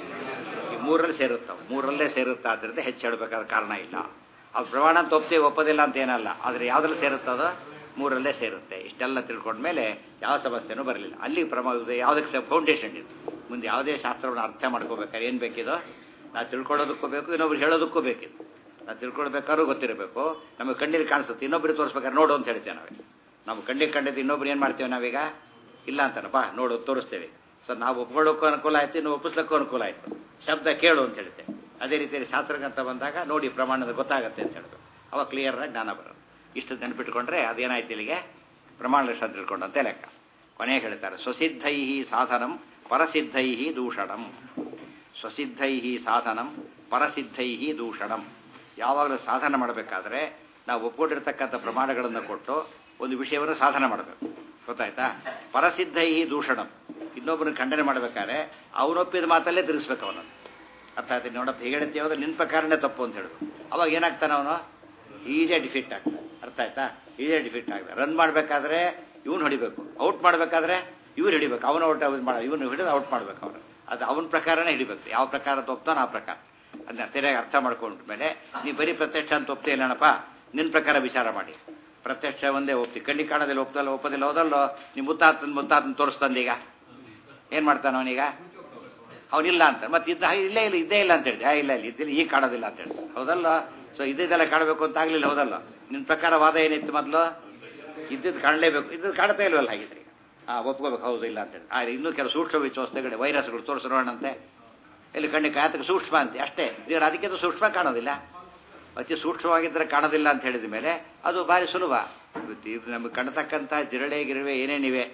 S1: ಈ ಮೂರಲ್ಲಿ ಸೇರುತ್ತವೆ ಮೂರಲ್ಲೇ ಸೇರುತ್ತಾ ಆದ್ದರಿಂದ ಹೆಚ್ಚು ಹೇಳಬೇಕಾದ ಕಾರಣ ಇಲ್ಲ ಅದು ಪ್ರಮಾಣ ಅಂತ ಒಪ್ತೀವಿ ಒಪ್ಪೋದಿಲ್ಲ ಅಂತ ಏನಲ್ಲ ಆದರೆ ಯಾವುದ್ರಲ್ಲಿ ಸೇರುತ್ತದೋ ಮೂರಲ್ಲೇ ಸೇರುತ್ತೆ ಇಷ್ಟೆಲ್ಲ ತಿಳ್ಕೊಂಡ್ಮೇಲೆ ಯಾವ ಸಮಸ್ಯೆನೂ ಬರಲಿಲ್ಲ ಅಲ್ಲಿ ಪ್ರಮ ಇದು ಯಾವುದಕ್ಕೆ ಫೌಂಡೇಶನ್ ಇದು ಮುಂದೆ ಯಾವುದೇ ಶಾಸ್ತ್ರವನ್ನು ಅರ್ಥ ಮಾಡ್ಕೋಬೇಕಾದ್ರೆ ಏನು ಬೇಕಿದೋ ನಾವು ತಿಳ್ಕೊಳ್ಳೋದಕ್ಕೂ ಬೇಕು ಇನ್ನೊಬ್ರು ಹೇಳೋದಕ್ಕೂ ಬೇಕಿತ್ತು ನಾವು ತಿಳ್ಕೊಳ್ಬೇಕಾದ್ರೂ ಗೊತ್ತಿರಬೇಕು ನಮಗೆ ಕಣ್ಣಿಗೆ ಕಾಣಿಸುತ್ತೆ ಇನ್ನೊಬ್ರಿಗೆ ತೋರಿಸ್ಬೇಕಾದ್ರೆ ನೋಡು ಅಂತ ಹೇಳ್ತೇವೆ ನಾವೇ ನಮ್ಮ ಕಣ್ಣಿಗೆ ಕಂಡಿದ್ದು ಇನ್ನೊಬ್ರು ಏನು ಮಾಡ್ತೇವೆ ನಾವೀಗ ಇಲ್ಲ ಅಂತಾನಪ್ಪ ನೋಡು ತೋರಿಸ್ತೇವೆ ಸೊ ನಾವು ಒಪ್ಕೊಳ್ಳೋಕ್ಕೂ ಅನುಕೂಲ ಆಯ್ತು ಇನ್ನು ಒಪ್ಪಿಸ್ಲಿಕ್ಕೂ ಅನುಕೂಲ ಆಯ್ತು ಶಬ್ದ ಕೇಳು ಅಂತ ಹೇಳ್ತೇವೆ ಅದೇ ರೀತಿಯಲ್ಲಿ ಶಾಸ್ತ್ರಗಂತ ಬಂದಾಗ ನೋಡಿ ಪ್ರಮಾಣದ ಗೊತ್ತಾಗುತ್ತೆ ಅಂತ ಹೇಳ್ಬೇಕು ಅವಾಗ ಕ್ಲಿಯರಾಗಿ ಜ್ಞಾನ ಬರೋದು ಇಷ್ಟು ನೆನಪಿಟ್ಕೊಂಡ್ರೆ ಅದೇನಾಯ್ತು ಇಲ್ಲಿಗೆ ಪ್ರಮಾಣ ಲಕ್ಷಣ ತಿಳ್ಕೊಂಡಂತೆ ಲೆಕ್ಕ ಕೊನೆಗೆ ಹೇಳ್ತಾರೆ ಸ್ವಸಿದ್ಧೈ ಸಾಧನಂ ಪರಸಿದ್ಧೈ ದೂಷಣಂ ಸ್ವಸಿದ್ಧೈ ಸಾಧನಂ ಪರಸಿದ್ಧೈ ದೂಷಣಂ ಯಾವಾಗಲೂ ಸಾಧನ ಮಾಡಬೇಕಾದ್ರೆ ನಾವು ಒಪ್ಕೊಂಡಿರ್ತಕ್ಕಂಥ ಪ್ರಮಾಣಗಳನ್ನು ಕೊಟ್ಟು ಒಂದು ವಿಷಯವನ್ನು ಸಾಧನ ಮಾಡಬೇಕು ಗೊತ್ತಾಯ್ತಾ ಪರಸಿದ್ಧೈ ದೂಷಣಂ ಇನ್ನೊಬ್ಬನ ಖಂಡನೆ ಮಾಡ್ಬೇಕಾದ್ರೆ ಅವನೊಪ್ಪಿದ ಮಾತಲ್ಲೇ ತಿರುಗಿಸ್ಬೇಕು ಅವನನ್ನು ಅರ್ಥ ಆಯ್ತು ನೋಡಪ್ಪ ಹೇಗೆ ಹೇಳ್ತೀವಿ ಹೋದ್ರೆ ನಿನ್ನ ಪ್ರಕಾರನೇ ತಪ್ಪು ಅಂತ ಹೇಳುದು ಅವಾಗ ಏನಾಗ್ತಾನೆ ಅವನು ಈಜೇ ಡಿಫಿಟ್ ಆಗ್ತಾನೆ ಅರ್ಥ ಆಯ್ತಾ ಈಜೇ ಡಿಫಿಟ್ ಆಗ್ತದೆ ರನ್ ಮಾಡಬೇಕಾದ್ರೆ ಇವನು ಹೊಡಿಬೇಕು ಔಟ್ ಮಾಡಬೇಕಾದ್ರೆ ಇವ್ರು ಹಿಡಿಬೇಕು ಅವನು ಔಟ್ ಮಾಡ ಇವನು ಹಿಡಿದು ಔಟ್ ಮಾಡ್ಬೇಕು ಅವನು ಅದು ಅವನ ಪ್ರಕಾರನೇ ಹಿಡಿಬೇಕು ಯಾವ ಪ್ರಕಾರ ತಪ್ತಾನೋ ಆ ಪ್ರಕಾರ ಅದನ್ನ ತೆರೆಯಾಗಿ ಅರ್ಥ ಮಾಡ್ಕೊಂಡ ಮೇಲೆ ನೀವು ಬರೀ ಪ್ರತ್ಯಕ್ಷ ಅಂತ ಒಪ್ತೇ ಇಲ್ಲಣಪ್ಪ ನಿನ್ನ ಪ್ರಕಾರ ವಿಚಾರ ಮಾಡಿ ಪ್ರತ್ಯಕ್ಷ ಒಂದೇ ಒಪ್ತಿ ಕಣ್ಣಿಗೆ ಕಾಣೋದಿಲ್ಲ ಒಪ್ತಲ್ಲ ಒಪ್ಪದಿಲ್ಲ ಹೋದಲ್ಲೋ ನೀವು ಮುತ್ತಾತನ ಮುತ್ತಾತನ ತೋರಿಸ್ತಂದೀಗ ಏನು ಮಾಡ್ತಾನೆ ಅವನೀಗ ಅವನಿಲ್ಲ ಅಂತ ಮತ್ತೆ ಇದ್ದ ಇಲ್ಲೇ ಇಲ್ಲ ಇದ್ದೇ ಇಲ್ಲ ಅಂತ ಹೇಳಿದೆ ಇಲ್ಲ ಇಲ್ಲ ಇದ್ದಿಲ್ಲ ಈಗ ಕಾಣೋದಿಲ್ಲ ಅಂತ ಹೇಳಿ ಹೌದಲ್ಲ ಸೊ ಇದ್ದಿದ್ದೆಲ್ಲ ಕಾಣಬೇಕು ಅಂತ ಆಗ್ಲಿಲ್ಲ ಹೌದಲ್ಲ ನಿನ್ನ ಪ್ರಕಾರ ವಾದ ಏನಿತ್ತು ಮೊದಲು ಇದ್ದದ್ದು ಕಾಣಲೇಬೇಕು ಇದ್ದದ್ದು ಕಾಣ್ತಾ ಇಲ್ವಲ್ಲ ಹಾಗಿದ್ರೆ ಹಾಂ ಒಪ್ಕೋಬೇಕು ಹೌದು ಇಲ್ಲ ಅಂತೇಳಿ ಆ ಇನ್ನೂ ಕೆಲವು ಸೂಕ್ಷ್ಮ ವಿಶ್ವಾಸಗಳು ವೈರಸ್ಗಳು ತೋರಿಸೋಣಂತೆ ಇಲ್ಲಿ ಕಣ್ಣಿಗೆ ಕಾಯತಕ್ಕೆ ಸೂಕ್ಷ್ಮ ಅಂತೆ ಅಷ್ಟೇ ಇವರು ಅದಕ್ಕಿಂತ ಸೂಕ್ಷ್ಮ ಕಾಣೋದಿಲ್ಲ ಅತಿ ಸೂಕ್ಷ್ಮವಾಗಿದ್ದರೆ ಕಾಣೋದಿಲ್ಲ ಅಂತ ಹೇಳಿದ ಮೇಲೆ ಅದು ಭಾರಿ ಸುಲಭ ಇದು ನಮಗೆ ಕಾಣತಕ್ಕಂಥ ಜಿರಳೆ ಗಿರವೆ ಏನೇನಿವೆ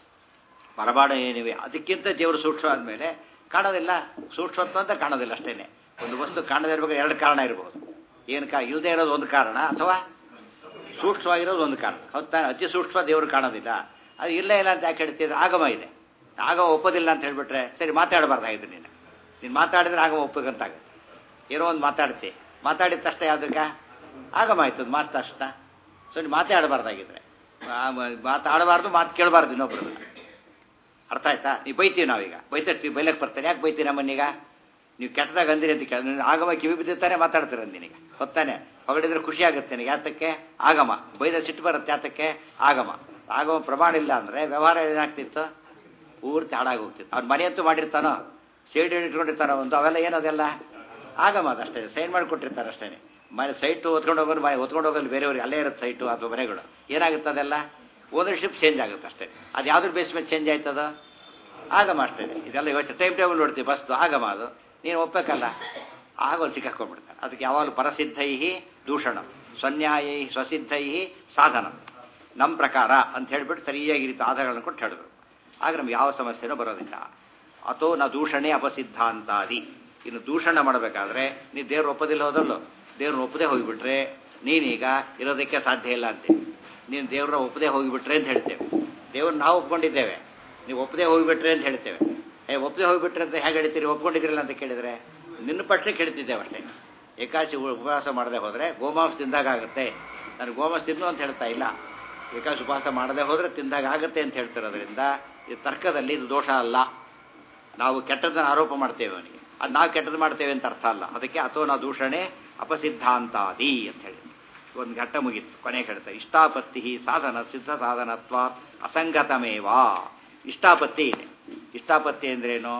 S1: ಮರಬಾಡ ಏನಿವೆ ಅದಕ್ಕಿಂತ ದೇವರು ಸೂಕ್ಷ್ಮ ಆದಮೇಲೆ ಕಾಣೋದಿಲ್ಲ ಸೂಕ್ಷ್ಮತ್ವ ಅಂತ ಕಾಣೋದಿಲ್ಲ ಅಷ್ಟೇನೆ ಒಂದು ವಸ್ತು ಕಾಣದೇ ಇರಬೇಕು ಎರಡು ಕಾರಣ ಇರಬಹುದು ಏನು ಕಾ ಇಲ್ಲದೆ ಇರೋದು ಒಂದು ಕಾರಣ ಅಥವಾ ಸೂಕ್ಷ್ಮವಾಗಿರೋದು ಒಂದು ಕಾರಣ ಹೌದಾ ಅತಿ ಸೂಕ್ಷ್ಮ ದೇವರು ಕಾಣೋದಿಲ್ಲ ಅದು ಇಲ್ಲ ಇಲ್ಲ ಅಂತ ಯಾಕೆ ಹೇಳ್ತಿದ್ರೆ ಆಗಮ ಇದೆ ಆಗಮ ಒಪ್ಪೋದಿಲ್ಲ ಅಂತ ಹೇಳ್ಬಿಟ್ರೆ ಸರಿ ಮಾತಾಡಬಾರ್ದಾಗಿದ್ದು ನೀನು ನೀನು ಮಾತಾಡಿದ್ರೆ ಆಗಮ ಒಪ್ಪಬೇಕಂತಾಗುತ್ತೆ ಏನೋ ಒಂದು ಮಾತಾಡ್ತಿ ಮಾತಾಡಿದ ತಕ್ಷಣ ಯಾವುದಕ್ಕೆ ಆಗಮ ಆಯ್ತು ಮಾತು ತಕ್ಷಣ ಸೊ ನೀವು ಮಾತಾಡಬಾರ್ದಾಗಿದ್ರೆ ಮಾತಾಡಬಾರ್ದು ಮಾತು ಕೇಳಬಾರ್ದು ಇನ್ನೊಬ್ರು ಅರ್ಥ ಆಯ್ತಾ ನೀವು ಬೈತೀವಿ ನಾವೀಗ ಬೈತಿರ್ತೀವಿ ಬೈಲಕ್ಕೆ ಬರ್ತಾರೆ ಯಾಕೆ ಬೈತೀವಿ ನಮ್ಮನ್ನೀಗ ನೀವು ಕೆಟ್ಟದಾಗ ಅಂದಿರಿ ಅಂತ ಕೇಳ ಆಗಮ ಕಿವಿ ಬಿದ್ದಿರ್ತಾನೆ ಮಾತಾಡ್ತಾರೆ ನಿನಗೆ ಹೊತ್ತಾನೆ ಹೊಗಳಿದ್ರೆ ಖುಷಿ ಆಗುತ್ತೆ ನನಗೆ ಯಾತಕ್ಕೆ ಆಗಮ ಬೈದ ಸಿಟ್ಟು ಬರುತ್ತೆ ಯಾತಕ್ಕೆ ಆಗಮ ಆಗಮ ಪ್ರಮಾಣ ಇಲ್ಲ ಅಂದರೆ ವ್ಯವಹಾರ ಏನಾಗ್ತಿತ್ತು ಪೂರ್ತಿ ಹಾಳಾಗೋಗ್ತಿತ್ತು ಅವ್ನು ಮನೆಯಂತೂ ಮಾಡಿರ್ತಾನೋ ಸೈಡ್ ಇಟ್ಕೊಂಡಿರ್ತಾನೋ ಒಂದು ಅವೆಲ್ಲ ಏನದೆಲ್ಲ ಆಗಮ ಅದಷ್ಟೇ ಸೈನ್ ಮಾಡಿ ಕೊಟ್ಟಿರ್ತಾರೆ ಅಷ್ಟೇ ಮನೆ ಸೈಟು ಹೊತ್ಕೊಂಡು ಹೋಗೋದು ಮನೆ ಹೊತ್ಕೊಂಡು ಹೋಗೋದು ಬೇರೆಯವ್ರಿಗೆ ಅಲ್ಲೇ ಇರುತ್ತೆ ಸೈಟು ಅಥವಾ ಮನೆಗಳು ಏನಾಗುತ್ತೆ ಅದೆಲ್ಲ ಓನರ್ಶಿಪ್ ಚೇಂಜ್ ಆಗುತ್ತೆ ಅಷ್ಟೇ ಅದು ಯಾವ್ದ್ರ ಬೇಸ್ ಮೇಲೆ ಚೇಂಜ್ ಆಯ್ತದ ಆಗಮ ಅಷ್ಟೇ ಇದೆಲ್ಲ ಯೋಚನೆ ಟೈಮ್ ಟೇಬಲ್ ನೋಡ್ತೀವಿ ಬಸ್ತು ಆಗಮ ಅದು ನೀನು ಒಪ್ಪಬೇಕಲ್ಲ ಆಗ ಸಿಕ್ಕಾಕೊಂಡ್ಬಿಡ್ತಾರೆ ಅದಕ್ಕೆ ಯಾವಾಗಲೂ ಪರಸಿದ್ಧೈ ದೂಷಣ ಸ್ವನ್ಯಾಯೈ ಸ್ವಸಿದ್ಧೈ ಸಾಧನ ನಮ್ಮ ಪ್ರಕಾರ ಅಂತ ಹೇಳ್ಬಿಟ್ಟು ಸರಿಯಾಗಿ ರೀತಿ ಆಧಾರಗಳನ್ನು ಕೊಟ್ಟು ಹೇಳಿದ್ರು ಆಗ ನಮ್ಗೆ ಯಾವ ಸಮಸ್ಯೆನೂ ಬರೋದಿಲ್ಲ ಅಥೋ ನ ದೂಷಣೆ ಅಪಸಿದ್ಧಾಂತಾದಿ ಇನ್ನು ದೂಷಣ ಮಾಡಬೇಕಾದ್ರೆ ನೀ ದೇವ್ರು ಒಪ್ಪದಿಲ್ಲ ಹೋದಲ್ಲೋ ದೇವ್ರನ್ನ ಒಪ್ಪದೆ ಹೋಗಿಬಿಟ್ರೆ ನೀನೀಗ ಇರೋದಕ್ಕೆ ಸಾಧ್ಯ ಇಲ್ಲ ಅಂತೀವಿ ನೀನು ದೇವ್ರನ್ನ ಒಪ್ಪದೆ ಹೋಗಿಬಿಟ್ರೆ ಅಂತ ಹೇಳ್ತೇವೆ ದೇವ್ರನ್ನ ನಾವು ಒಪ್ಕೊಂಡಿದ್ದೇವೆ ನೀವು ಒಪ್ಪದೆ ಹೋಗಿಬಿಟ್ರೆ ಅಂತ ಹೇಳ್ತೇವೆ ಏ ಒಪ್ಪದೆ ಹೋಗಿಬಿಟ್ರೆ ಅಂತ ಹೇಗೆ ಹೇಳ್ತೀರಿ ಒಪ್ಕೊಂಡಿದ್ರಲ್ಲ ಅಂತ ಕೇಳಿದ್ರೆ ನಿನ್ನ ಪಟ್ಟಕ್ಕೆ ಹೇಳ್ತಿದ್ದೇವೆ ಅಷ್ಟೇ ಏಕಾಶಿ ಉಪವಾಸ ಮಾಡದೆ ಹೋದರೆ ಗೋಮಾಂಸ ತಿಂದಾಗ ಆಗುತ್ತೆ ನಾನು ಗೋಮಾಂಸ ತಿನ್ನು ಅಂತ ಹೇಳ್ತಾ ಇಲ್ಲ ಏಕಾಶಿ ಉಪವಾಸ ಮಾಡದೆ ಹೋದರೆ ತಿಂದಾಗ ಆಗುತ್ತೆ ಅಂತ ಹೇಳ್ತಿರೋದ್ರಿಂದ ಇದು ತರ್ಕದಲ್ಲಿ ಇದು ದೋಷ ಅಲ್ಲ ನಾವು ಕೆಟ್ಟದನ್ನು ಆರೋಪ ಮಾಡ್ತೇವೆ ಅವನಿಗೆ ಅದು ನಾವು ಕೆಟ್ಟದ್ದು ಮಾಡ್ತೇವೆ ಅಂತ ಅರ್ಥ ಅಲ್ಲ ಅದಕ್ಕೆ ಅಥವಾ ನಾವು ದೂಷಣೆ ಅಪಸಿದ್ಧಾಂತಾದಿ ಅಂತ ಹೇಳಿ ಒಂದು ಘಟ್ಟ ಮುಗೀತು ಕೊನೆ ಹೇಳ್ತಾ ಇಷ್ಟಾಪತ್ತಿ ಸಾಧನ ಸಿದ್ಧ ಸಾಧನತ್ವ ಅಸಂಗತಮೇವಾ ಇಷ್ಟಾಪತ್ತಿ ಇದೆ ಇಷ್ಟಾಪತ್ತಿ ಅಂದ್ರೇನು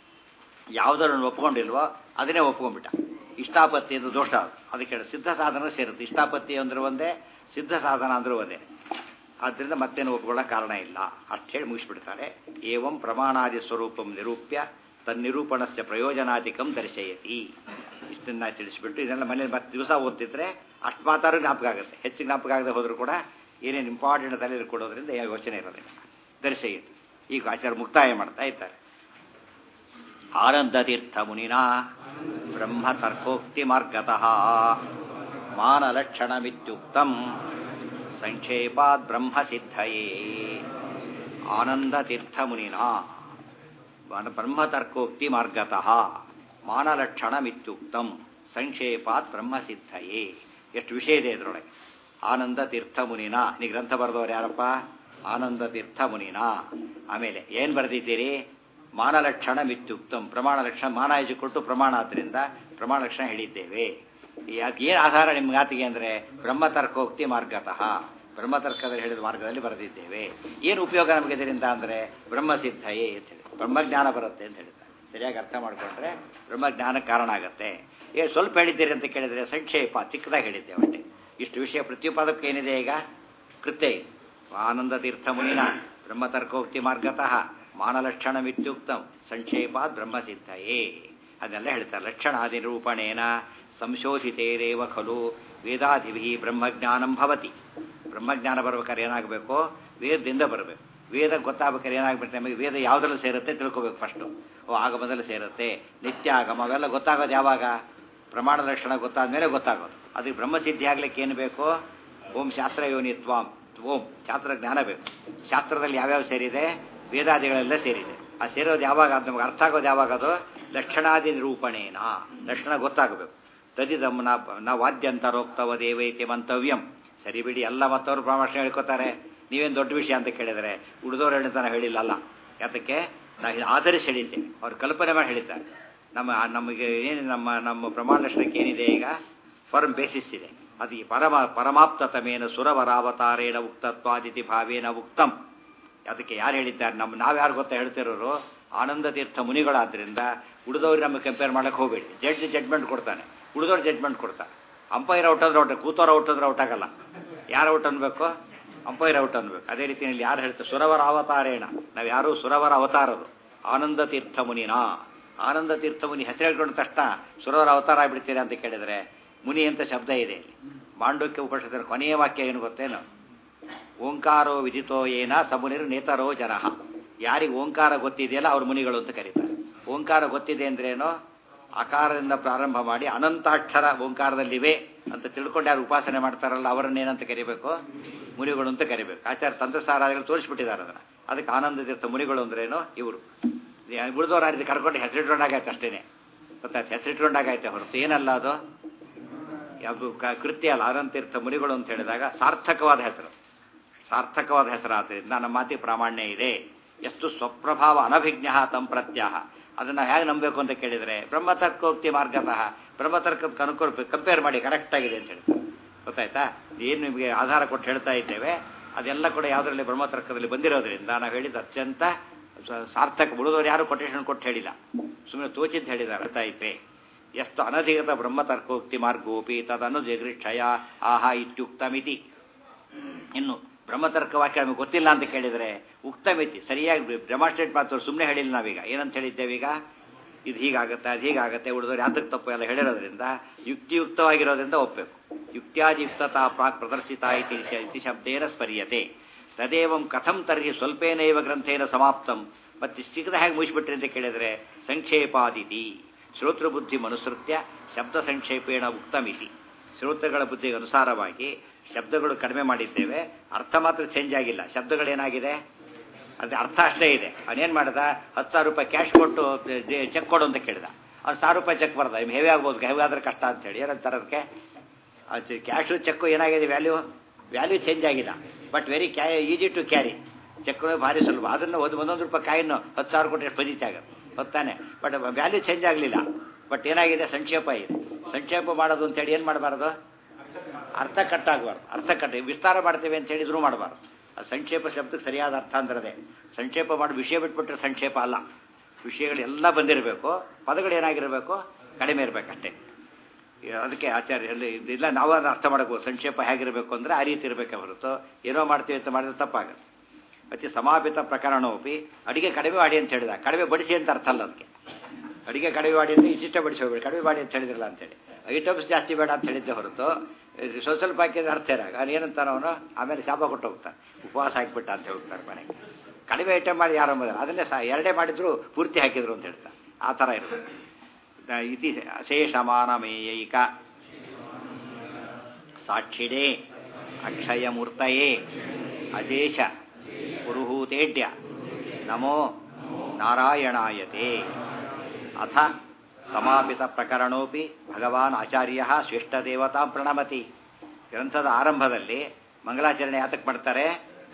S1: ಯಾವುದನ್ನು ಒಪ್ಕೊಂಡಿಲ್ವೋ ಅದನ್ನೇ ಒಪ್ಕೊಂಡ್ಬಿಟ್ಟ ಇಷ್ಟಾಪತ್ತಿ ಎಂದು ದೋಷ ಅದು ಅದಕ್ಕೆ ಹೇಳಿ ಸಿದ್ಧ ಸಾಧನ ಸೇರುತ್ತೆ ಇಷ್ಟಾಪತ್ತಿ ಅಂದ್ರೆ ಒಂದೇ ಸಿದ್ಧ ಸಾಧನ ಅಂದ್ರೆ ಒಂದೇ ಆದ್ದರಿಂದ ಮತ್ತೇನು ಒಪ್ಕೊಳ್ಳೋ ಕಾರಣ ಇಲ್ಲ ಅಷ್ಟು ಹೇಳಿ ಮುಗಿಸ್ಬಿಡ್ತಾರೆ ಏವಂ ಪ್ರಮಾಣಾದಿ ಸ್ವರೂಪಂ ನಿರೂಪ್ಯ ತನ್ನಿರೂಪಣಸ್ಯ ಪ್ರಯೋಜನಾಧಿಕಂ ದರ್ಶಯತಿ ಇಷ್ಟನ್ನ ತಿಳಿಸ್ಬಿಟ್ಟು ಇದೆಲ್ಲ ಮನೇಲಿ ಮತ್ತೆ ದಿವಸ ಓದ್ತಿದ್ರೆ ಅಷ್ಟು ಮಾತಾಡೋ ಜ್ಞಾಪಕ ಆಗುತ್ತೆ ಹೆಚ್ಚು ಜ್ಞಾಪಕ ಆಗದೆ ಹೋದರೂ ಕೂಡ ಏನೇನು ಇಂಪಾರ್ಟೆಂಟ್ ತಲೆಯಲ್ಲಿ ಕೊಡೋದ್ರಿಂದ ಯಾವ ಯೋಚನೆ ಇರೋದಿಲ್ಲ ದರ್ಶಯತಿ ಈಗ ಆಚಾರ್ಯ ಮುಕ್ತಾಯ ಮಾಡ್ತಾ ಇದ್ದಾರೆ ಆನಂದತೀರ್ಥ ಮುನಿನ ಬ್ರಹ್ಮ ತರ್ಕೋಕ್ತಿ ಮಾರ್ಗತಃ ಮಾನಲಕ್ಷಣಮಿತ್ಯುಕ್ತಂ ಸಂಕ್ಷೇಪಾತ್ ಬ್ರಹ್ಮ ಸಿದ್ಧಯೇ ಆನಂದತೀರ್ಥ ಮುನಿನ ಬ್ರಹ್ಮತರ್ಕೋಕ್ತಿ ಮಾರ್ಗತಃ ಮಾನಲಕ್ಷಣಮಿತ್ಯುಕ್ತಂ ಸಂಕ್ಷೇಪಾತ್ ಬ್ರಹ್ಮ ಸಿದ್ಧಯೇ ಎಷ್ಟು ವಿಷಯ ಇದೆ ಇದರೊಳಗೆ ಆನಂದ ತೀರ್ಥ ಮುನಿನ ನೀ ಗ್ರಂಥ ಬರೆದವ್ರು ಯಾರಪ್ಪ ಆನಂದ ತೀರ್ಥ ಮುನಿನ ಆಮೇಲೆ ಏನು ಬರೆದಿದ್ದೀರಿ ಮಾನಲಕ್ಷಣ ಮಿತ್ಯುಕ್ತಂ ಪ್ರಮಾಣ ಲಕ್ಷಣ ಮಾನ ಕೊಟ್ಟು ಪ್ರಮಾಣ ಆದ್ದರಿಂದ ಪ್ರಮಾಣ ಲಕ್ಷಣ ಹೇಳಿದ್ದೇವೆ ಯಾಕೆ ಏನು ಆಧಾರ ನಿಮ್ಮ ಮಾತಿಗೆ ಅಂದರೆ ಬ್ರಹ್ಮತರ್ಕೋಕ್ತಿ ಮಾರ್ಗತಃ ಬ್ರಹ್ಮತರ್ಕದಲ್ಲಿ ಹೇಳಿದ ಮಾರ್ಗದಲ್ಲಿ ಬರೆದಿದ್ದೇವೆ ಏನು ಉಪಯೋಗ ನಮಗೆ ಇದರಿಂದ ಅಂದರೆ ಬ್ರಹ್ಮಸಿದ್ಧಯೇ ಅಂತ ಹೇಳಿ ಬ್ರಹ್ಮಜ್ಞಾನ ಬರುತ್ತೆ ಅಂತ ಹೇಳಿದ್ದಾರೆ ಸರಿಯಾಗಿ ಅರ್ಥ ಮಾಡಿಕೊಂಡ್ರೆ ಬ್ರಹ್ಮಜ್ಞಾನಕ್ಕೆ ಕಾರಣ ಆಗುತ್ತೆ ಏ ಸ್ವಲ್ಪ ಹೇಳಿದ್ದೀರಿ ಅಂತ ಕೇಳಿದರೆ ಸಂಕ್ಷೇಪ ಚಿಕ್ಕದಾಗಿ ಹೇಳಿದ್ದೇವೆ ಅಷ್ಟೇ ಇಷ್ಟು ವಿಷಯ ಪ್ರತಿಪಾದಕ್ಕೆ ಏನಿದೆ ಈಗ ಕೃತ್ಯ ಇದೆ ಆನಂದ ತೀರ್ಥ ಮುನಿನ ಬ್ರಹ್ಮತರ್ಕೋಕ್ತಿ ಮಾರ್ಗತಃ ಮಾನಲಕ್ಷಣಮಿತ್ಯುಕ್ತಂ ಸಂಕ್ಷೇಪಾತ್ ಬ್ರಹ್ಮಸಿದ್ಧಯೇ ಅದನ್ನೆಲ್ಲ ಹೇಳ್ತಾರೆ ಲಕ್ಷಣಾದಿ ನಿರೂಪಣೇನ ಸಂಶೋಧಿತೇರೇವ ಖಲು ವೇದಾಧಿಭಿ ಬ್ರಹ್ಮಜ್ಞಾನಂ ಭವತಿ ಬ್ರಹ್ಮಜ್ಞಾನ ಬರ್ಬೇಕಾದ್ರೆ ಏನಾಗಬೇಕು ವೇದದಿಂದ ಬರಬೇಕು ವೇದ ಗೊತ್ತಾಗಬೇಕಾದ್ರೆ ಏನಾಗ್ಬೇಕು ನಮಗೆ ವೇದ ಯಾವುದರಲ್ಲೂ ಸೇರುತ್ತೆ ತಿಳ್ಕೊಬೇಕು ಫಸ್ಟು ಓ ಆಗಮದಲ್ಲಿ ಸೇರುತ್ತೆ ನಿತ್ಯ ಆಗಮ ಅವೆಲ್ಲ ಗೊತ್ತಾಗೋದು ಯಾವಾಗ ಪ್ರಮಾಣ ಲಕ್ಷಣ ಗೊತ್ತಾದ ಮೇಲೆ ಗೊತ್ತಾಗೋದು ಅದಕ್ಕೆ ಬ್ರಹ್ಮಸಿದ್ಧಿ ಆಗ್ಲಿಕ್ಕೆ ಏನು ಬೇಕು ಓಂ ಶಾಸ್ತ್ರ ಯೋನಿ ತ್ವಾಂ ಓಂ ಶಾಸ್ತ್ರ ಜ್ಞಾನ ಬೇಕು ಶಾಸ್ತ್ರದಲ್ಲಿ ಯಾವ್ಯಾವ ಸೇರಿದೆ ವೇದಾದಿಗಳೆಲ್ಲ ಸೇರಿದೆ ಆ ಸೇರೋದು ಯಾವಾಗ ಅದು ನಮ್ಗೆ ಅರ್ಥ ಆಗೋದು ಯಾವಾಗ ಅದು ಲಕ್ಷಣಾದಿ ನಿರೂಪಣೇನ ಲಕ್ಷಣ ಗೊತ್ತಾಗಬೇಕು ತದಿದಮ್ ನಾ ವಾದ್ಯಂತರೋಕ್ತವ ದೇವೈತಿ ಮಂತವ್ಯಂ ಸರಿ ಬಿಡಿ ಎಲ್ಲ ಮತ್ತವರು ಪ್ರಾಮರ್ಶನ ಹೇಳ್ಕೊತಾರೆ ನೀವೇನು ದೊಡ್ಡ ವಿಷಯ ಅಂತ ಕೇಳಿದರೆ ಉಳಿದವ್ರು ಹೇಳ್ತಾನೆ ಹೇಳಿಲ್ಲಲ್ಲ ಯಾತಕ್ಕೆ ನಾವು ಆಧರಿಸಿ ಹೇಳಿದ್ದೇವೆ ಅವ್ರು ಕಲ್ಪನೆ ಮಾಡಿ ಹೇಳಿದ್ದಾರೆ ನಮ್ಮ ನಮಗೆ ಏನು ನಮ್ಮ ನಮ್ಮ ಪ್ರಮಾಣ ಲಕ್ಷಣಕ್ಕೆ ಏನಿದೆ ಈಗ ಫರ್ಮ್ ಬೇಸಿಸ್ ಇದೆ ಅದು ಈ ಪರಮ ಪರಮಾಪ್ತತಮೇನ ಸುರವರಾವತಾರೇಣ ಉಕ್ತತ್ವಾದಿತಿ ಭಾವೇನ ಉಕ್ತಂ ಅದಕ್ಕೆ ಯಾರು ಹೇಳಿದ್ದಾರೆ ನಮ್ಮ ನಾವ್ಯಾರು ಗೊತ್ತಾ ಹೇಳ್ತಿರೋರು ಆನಂದ ತೀರ್ಥ ಮುನಿಗಳಾದ್ರಿಂದ ಉಳಿದವ್ರಿಗೆ ನಮಗೆ ಕಂಪೇರ್ ಮಾಡಕ್ಕೆ ಹೋಗಬೇಡಿ ಜಡ್ಜ್ ಜಡ್ಮೆಂಟ್ ಕೊಡ್ತಾನೆ ಉಳಿದವ್ರು ಜಡ್ಮೆಂಟ್ ಕೊಡ್ತಾರೆ ಅಂಪೈರ್ ಔಟ್ ಆದ್ರೆ ಔಟ್ ಕೂತವ್ರು ಔಟ್ ಆದ್ರೆ ಔಟ್ ಆಗಲ್ಲ ಯಾರು ಔಟ್ ಅನ್ಬೇಕು ಅಂಪೈರ್ ಔಟ್ ಅನ್ಬೇಕು ಅದೇ ರೀತಿಯಲ್ಲಿ ಯಾರು ಹೇಳ್ತಾರೆ ಸುರವರ ಅವತಾರೇಣ ನಾವು ಯಾರು ಸುರವರ ಅವತಾರರು ಆನಂದ ತೀರ್ಥ ಮುನಿನಾ ಆನಂದ ತೀರ್ಥ ಮುನಿ ಹೆಸರು ಹೇಳ್ಕೊಂಡ ತಕ್ಷಣ ಸುರವರ ಅವತಾರ ಆಗ್ಬಿಡ್ತೀರಾ ಅಂತ ಕೇಳಿದ್ರೆ ಮುನಿ ಅಂತ ಶಬ್ದ ಇದೆ ಇಲ್ಲಿ ಮಾಂಡೋಕ್ಯ ಉಪನಿಷತ್ತಿನ ಕೊನೆಯ ವಾಕ್ಯ ಏನು ಗೊತ್ತೇನು ಓಂಕಾರೋ ವಿದಿತೋ ಏನ ಸಮುನಿರು ನೇತರೋ ಜನಃ ಯಾರಿಗೆ ಓಂಕಾರ ಗೊತ್ತಿದೆಯಲ್ಲ ಅವ್ರು ಮುನಿಗಳು ಅಂತ ಕರೀತಾರೆ ಓಂಕಾರ ಗೊತ್ತಿದೆ ಅಂದ್ರೇನು ಆಕಾರದಿಂದ ಪ್ರಾರಂಭ ಮಾಡಿ ಅನಂತಾಕ್ಷರ ಓಂಕಾರದಲ್ಲಿವೆ ಅಂತ ತಿಳ್ಕೊಂಡು ಯಾರು ಉಪಾಸನೆ ಮಾಡ್ತಾರಲ್ಲ ಅವರನ್ನೇನಂತ ಕರಿಬೇಕು ಮುನಿಗಳು ಅಂತ ಕರಿಬೇಕು ಆಚಾರ್ಯ ತಂತ್ರಸಾರಾದಿಗಳು ತೋರಿಸ್ಬಿಟ್ಟಿದ್ದಾರೆ ಅದನ್ನು ಅದಕ್ಕೆ ಆನಂದ ತೀರ್ಥ ಮುನಿಗಳು ಅಂದ್ರೇನು ಇವರು ಉಳಿದವ್ರು ಆ ರೀತಿ ಕರ್ಕೊಂಡು ಹೆಸರಿಟ್ಕೊಂಡಾಗೈತೆ ಅಷ್ಟೇನೆ ಗೊತ್ತಾಯ್ತು ಹೆಸರಿಟ್ಕೊಂಡಾಗೈತೆ ಹೊರತು ಏನಲ್ಲ ಅದು ಯಾವುದು ಕೃತ್ಯ ಅಲ್ಲ ಆನಂದ ತೀರ್ಥ ಮುನಿಗಳು ಅಂತ ಹೇಳಿದಾಗ ಸಾರ್ಥಕವಾದ ಹೆಸರು ಸಾರ್ಥಕವಾದ ಹೆಸರಾದ್ದರಿಂದ ನಮ್ಮ ಮಾತಿ ಪ್ರಾಮಾಣ್ಯ ಇದೆ ಎಷ್ಟು ಸ್ವಪ್ರಭಾವ ಅನಭಿಜ್ಞ ತಂ ಪ್ರತ್ಯಾಹ ಅದನ್ನು ಹೇಗೆ ನಂಬಬೇಕು ಅಂತ ಕೇಳಿದರೆ ಬ್ರಹ್ಮತರ್ಕೋಕ್ತಿ ಮಾರ್ಗತಃ ಬ್ರಹ್ಮತರ್ಕದ ಕನ್ಕೊಳ್ಬೇಕು ಕಂಪೇರ್ ಮಾಡಿ ಕರೆಕ್ಟಾಗಿದೆ ಅಂತ ಹೇಳಿ ಗೊತ್ತಾಯ್ತಾ ಏನು ನಿಮಗೆ ಆಧಾರ ಕೊಟ್ಟು ಹೇಳ್ತಾ ಇದ್ದೇವೆ ಅದೆಲ್ಲ ಕೂಡ ಯಾವುದರಲ್ಲಿ ಬ್ರಹ್ಮತರ್ಕದಲ್ಲಿ ಬಂದಿರೋದ್ರಿಂದ ನಾವು ಹೇಳಿದ್ದು ಅತ್ಯಂತ ಸಾರ್ಥಕ ಉಳಿದವರು ಯಾರು ಕೊಟೇಶನ್ ಕೊಟ್ಟು ಹೇಳಿಲ್ಲ ಸುಮ್ಮನೆ ತೋಚಿದ್ದು ಹೇಳಿದ್ದಾರೆ ಅರ್ಥ ಐತೆ ಎಷ್ಟು ಅನಧಿಕೃತ ಬ್ರಹ್ಮತರ್ಕೋಕ್ತಿ ಮಾರ್ಗೋಪಿ ತದನು ಜಗೃಕ್ಷಯ ಆಹಾ ಇತ್ಯುಕ್ತಮಿತಿ ಇನ್ನು ಬ್ರಹ್ಮತರ್ಕ ವಾಕ್ಯ ನಮಗೆ ಗೊತ್ತಿಲ್ಲ ಅಂತ ಕೇಳಿದರೆ ಉಕ್ತಮಿತಿ ಸರಿಯಾಗಿ ಡೆಮಾನ್ಸ್ಟ್ರೇಟ್ ಮಾಡ್ತಾರೆ ಸುಮ್ಮನೆ ಹೇಳಿಲ್ಲ ನಾವೀಗ ಏನಂತ ಹೇಳಿದ್ದೇವೆ ಈಗ ಇದು ಹೀಗಾಗುತ್ತೆ ಅದು ಹೀಗಾಗುತ್ತೆ ಉಳಿದವ್ರು ಯಾತಕ್ಕೆ ತಪ್ಪು ಎಲ್ಲ ಹೇಳಿರೋದ್ರಿಂದ ಯುಕ್ತಿಯುಕ್ತವಾಗಿರೋದ್ರಿಂದ ಒಪ್ಪಬೇಕು ಯುಕ್ತ್ಯಾದಿಯುಕ್ತತಾ ಪ್ರಾಕ್ ಪ್ರದರ್ಶಿತ ಇತಿ ಇತಿ ಶಬ್ದೇನ ಸ್ಮರ್ಯತೆ ತದೇವಂ ಕಥಂ ತರ್ಹಿ ಸ್ವಲ್ಪೇನೈವ ಗ್ರಂಥೇನ ಸಮಾಪ್ತಂ ಮತ್ತೆ ಸಿಗದ ಹೇಗೆ ಮುಗಿಸ್ಬಿಟ್ರಿ ಅಂತ ಕೇಳಿದರೆ ಸಂಕ್ಷೇಪಾದಿತಿ ಶ್ರೋತೃಬುದ್ಧಿ ಮನುಸೃತ್ಯ ಶಬ್ದ ಸಂಕ್ಷೇಪೇಣ ಉಕ್ತಮಿತಿ ಶ್ರೋತೃಗಳ ಬುದ್ಧಿಗೆ ಅನುಸಾರವಾಗಿ ಶಬ್ದಗಳು ಕಡಿಮೆ ಮಾಡಿದ್ದೇವೆ ಅರ್ಥ ಮಾತ್ರ ಚೇಂಜ್ ಆಗಿಲ್ಲ ಶಬ್ದಗಳೇನಾಗಿದೆ ಅದು ಅರ್ಥ ಅಷ್ಟೇ ಇದೆ ಅವನೇನು ಮಾಡ್ದ ಹತ್ತು ಸಾವಿರ ರೂಪಾಯಿ ಕ್ಯಾಶ್ ಕೊಟ್ಟು ಚೆಕ್ ಕೊಡು ಅಂತ ಕೇಳಿದ ಅವ್ನು ಸಾವಿರ ರೂಪಾಯಿ ಚೆಕ್ ಬರ್ದ ಇನ್ನು ಹೆವಿ ಆಗ್ಬೋದು ಹೆವಿ ಆದ್ರೆ ಕಷ್ಟ ಅಂತೇಳಿ ಏನಂತಾರೆ ಅದಕ್ಕೆ ಕ್ಯಾಶು ಚೆಕ್ಕು ಏನಾಗಿದೆ ವ್ಯಾಲ್ಯೂ ವ್ಯಾಲ್ಯೂ ಚೇಂಜ್ ಆಗಿಲ್ಲ ಬಟ್ ವೆರಿ ಕ್ಯಾ ಈಜಿ ಟು ಕ್ಯಾರಿ ಚೆಕ್ ಭಾರಿ ಸುಲಭ ಅದನ್ನು ಒಂದು ಒಂದೊಂದು ರೂಪಾಯಿ ಕಾಯಿನ್ನು ಹತ್ತು ಸಾವಿರ ಕೊಟ್ಟರೆ ಫಜಿತಿ ಆಗುತ್ತೆ ಹೊತ್ತಾನೆ ಬಟ್ ವ್ಯಾಲ್ಯೂ ಚೇಂಜ್ ಆಗಲಿಲ್ಲ ಬಟ್ ಏನಾಗಿದೆ ಸಂಕ್ಷೇಪ ಇದೆ ಸಂಕ್ಷೇಪ ಮಾಡೋದು ಅಂತೇಳಿ ಏನು ಮಾಡಬಾರ್ದು ಅರ್ಥ ಕಟ್ಟಾಗಬಾರ್ದು ಅರ್ಥ ಕಟ್ಟ ವಿಸ್ತಾರ ಮಾಡ್ತೇವೆ ಅಂತ ಹೇಳಿದ್ರು ಮಾಡಬಾರ್ದು ಅದು ಸಂಕ್ಷೇಪ ಶಬ್ದಕ್ಕೆ ಸರಿಯಾದ ಅರ್ಥ ಅಂದ್ರದೆ ಸಂಕ್ಷೇಪ ಮಾಡಿ ವಿಷಯ ಬಿಟ್ಬಿಟ್ರೆ ಸಂಕ್ಷೇಪ ಅಲ್ಲ ವಿಷಯಗಳೆಲ್ಲ ಬಂದಿರಬೇಕು ಪದಗಳು ಏನಾಗಿರಬೇಕು ಕಡಿಮೆ ಇರಬೇಕಷ್ಟೇ ಅದಕ್ಕೆ ಆಚಾರ್ಯ ಎಲ್ಲಿ ಇಲ್ಲ ನಾವು ಅದನ್ನು ಅರ್ಥ ಮಾಡಬೇಕು ಸಂಕ್ಷೇಪ ಹೇಗಿರಬೇಕು ಅಂದರೆ ಆ ರೀತಿ ಇರಬೇಕೆ ಹೊರತು ಏನೋ ಮಾಡ್ತೀವಿ ಅಂತ ಮಾಡಿದ್ರೆ ತಪ್ಪಾಗುತ್ತೆ ಅತಿ ಸಮಾಪಿತ ಪ್ರಕರಣೋಪಿ ಅಡಿಗೆ ಕಡಿಮೆ ಮಾಡಿ ಅಂತ ಹೇಳಿದ ಕಡಿಮೆ ಬಡಿಸಿ ಅಂತ ಅರ್ಥ ಅಲ್ಲ ಅದಕ್ಕೆ ಅಡಿಗೆ ಕಡಿಮೆ ಮಾಡಿ ಅಂದರೆ ಇಷ್ಟಿಷ್ಟ ಬಡಿಸಿ ಹೋಗ್ಬೇಡಿ ಕಡಿಮೆ ಮಾಡಿ ಅಂತ ಹೇಳಿದ್ರಲ್ಲ ಅಂತೇಳಿ ಐಟಮ್ಸ್ ಜಾಸ್ತಿ ಬೇಡ ಅಂತ ಹೇಳಿದ್ದೆ ಹೊರತು ಸ್ವಲ್ಪ ಸ್ವಲ್ಪ ಹಾಕಿದ್ರೆ ಅರ್ಥ ಇರಾಗ ಅವ್ನು ಏನಂತಾನ ಅವನು ಆಮೇಲೆ ಶಾಪ ಕೊಟ್ಟು ಹೋಗ್ತಾನೆ ಉಪವಾಸ ಹಾಕಿಬಿಟ್ಟ ಅಂತ ಹೋಗ್ತಾರೆ ಮನೆಗೆ ಕಡಿಮೆ ಐಟಮ್ ಮಾಡಿ ಯಾರು ಅಂಬೋದಿಲ್ಲ ಅದನ್ನೇ ಸಹ ಎರಡೇ ಮಾಡಿದ್ರು ಪೂರ್ತಿ ಹಾಕಿದ್ರು ಅಂತ ಹೇಳ್ತಾರೆ ಆ ಥರ ಇರುತ್ತೆ ಇತಿ ಅಶೇಷಮಾನಮೇಯೈಕ ಸಾಕ್ಷಿಣೇ ಅಕ್ಷಯಮೂರ್ತಯೇ ಅಜೇಶ ಪುರುಹೂತೇಡ್ಯ ನಮೋ ನಾರಾಯಣಾಯತೆ ಅಥ ಸಮಾಪಿತ ಪ್ರಕರಣೋಪಿ ಭಗವಾನ್ ಆಚಾರ್ಯ ಶ್ರೇಷ್ಠದೇವತಾ ಪ್ರಣಮತಿ ಗ್ರಂಥದ ಆರಂಭದಲ್ಲಿ ಮಂಗಲಾಚರಣೆ ಯಾತಕ್ಕೆ ಮಾಡ್ತಾರೆ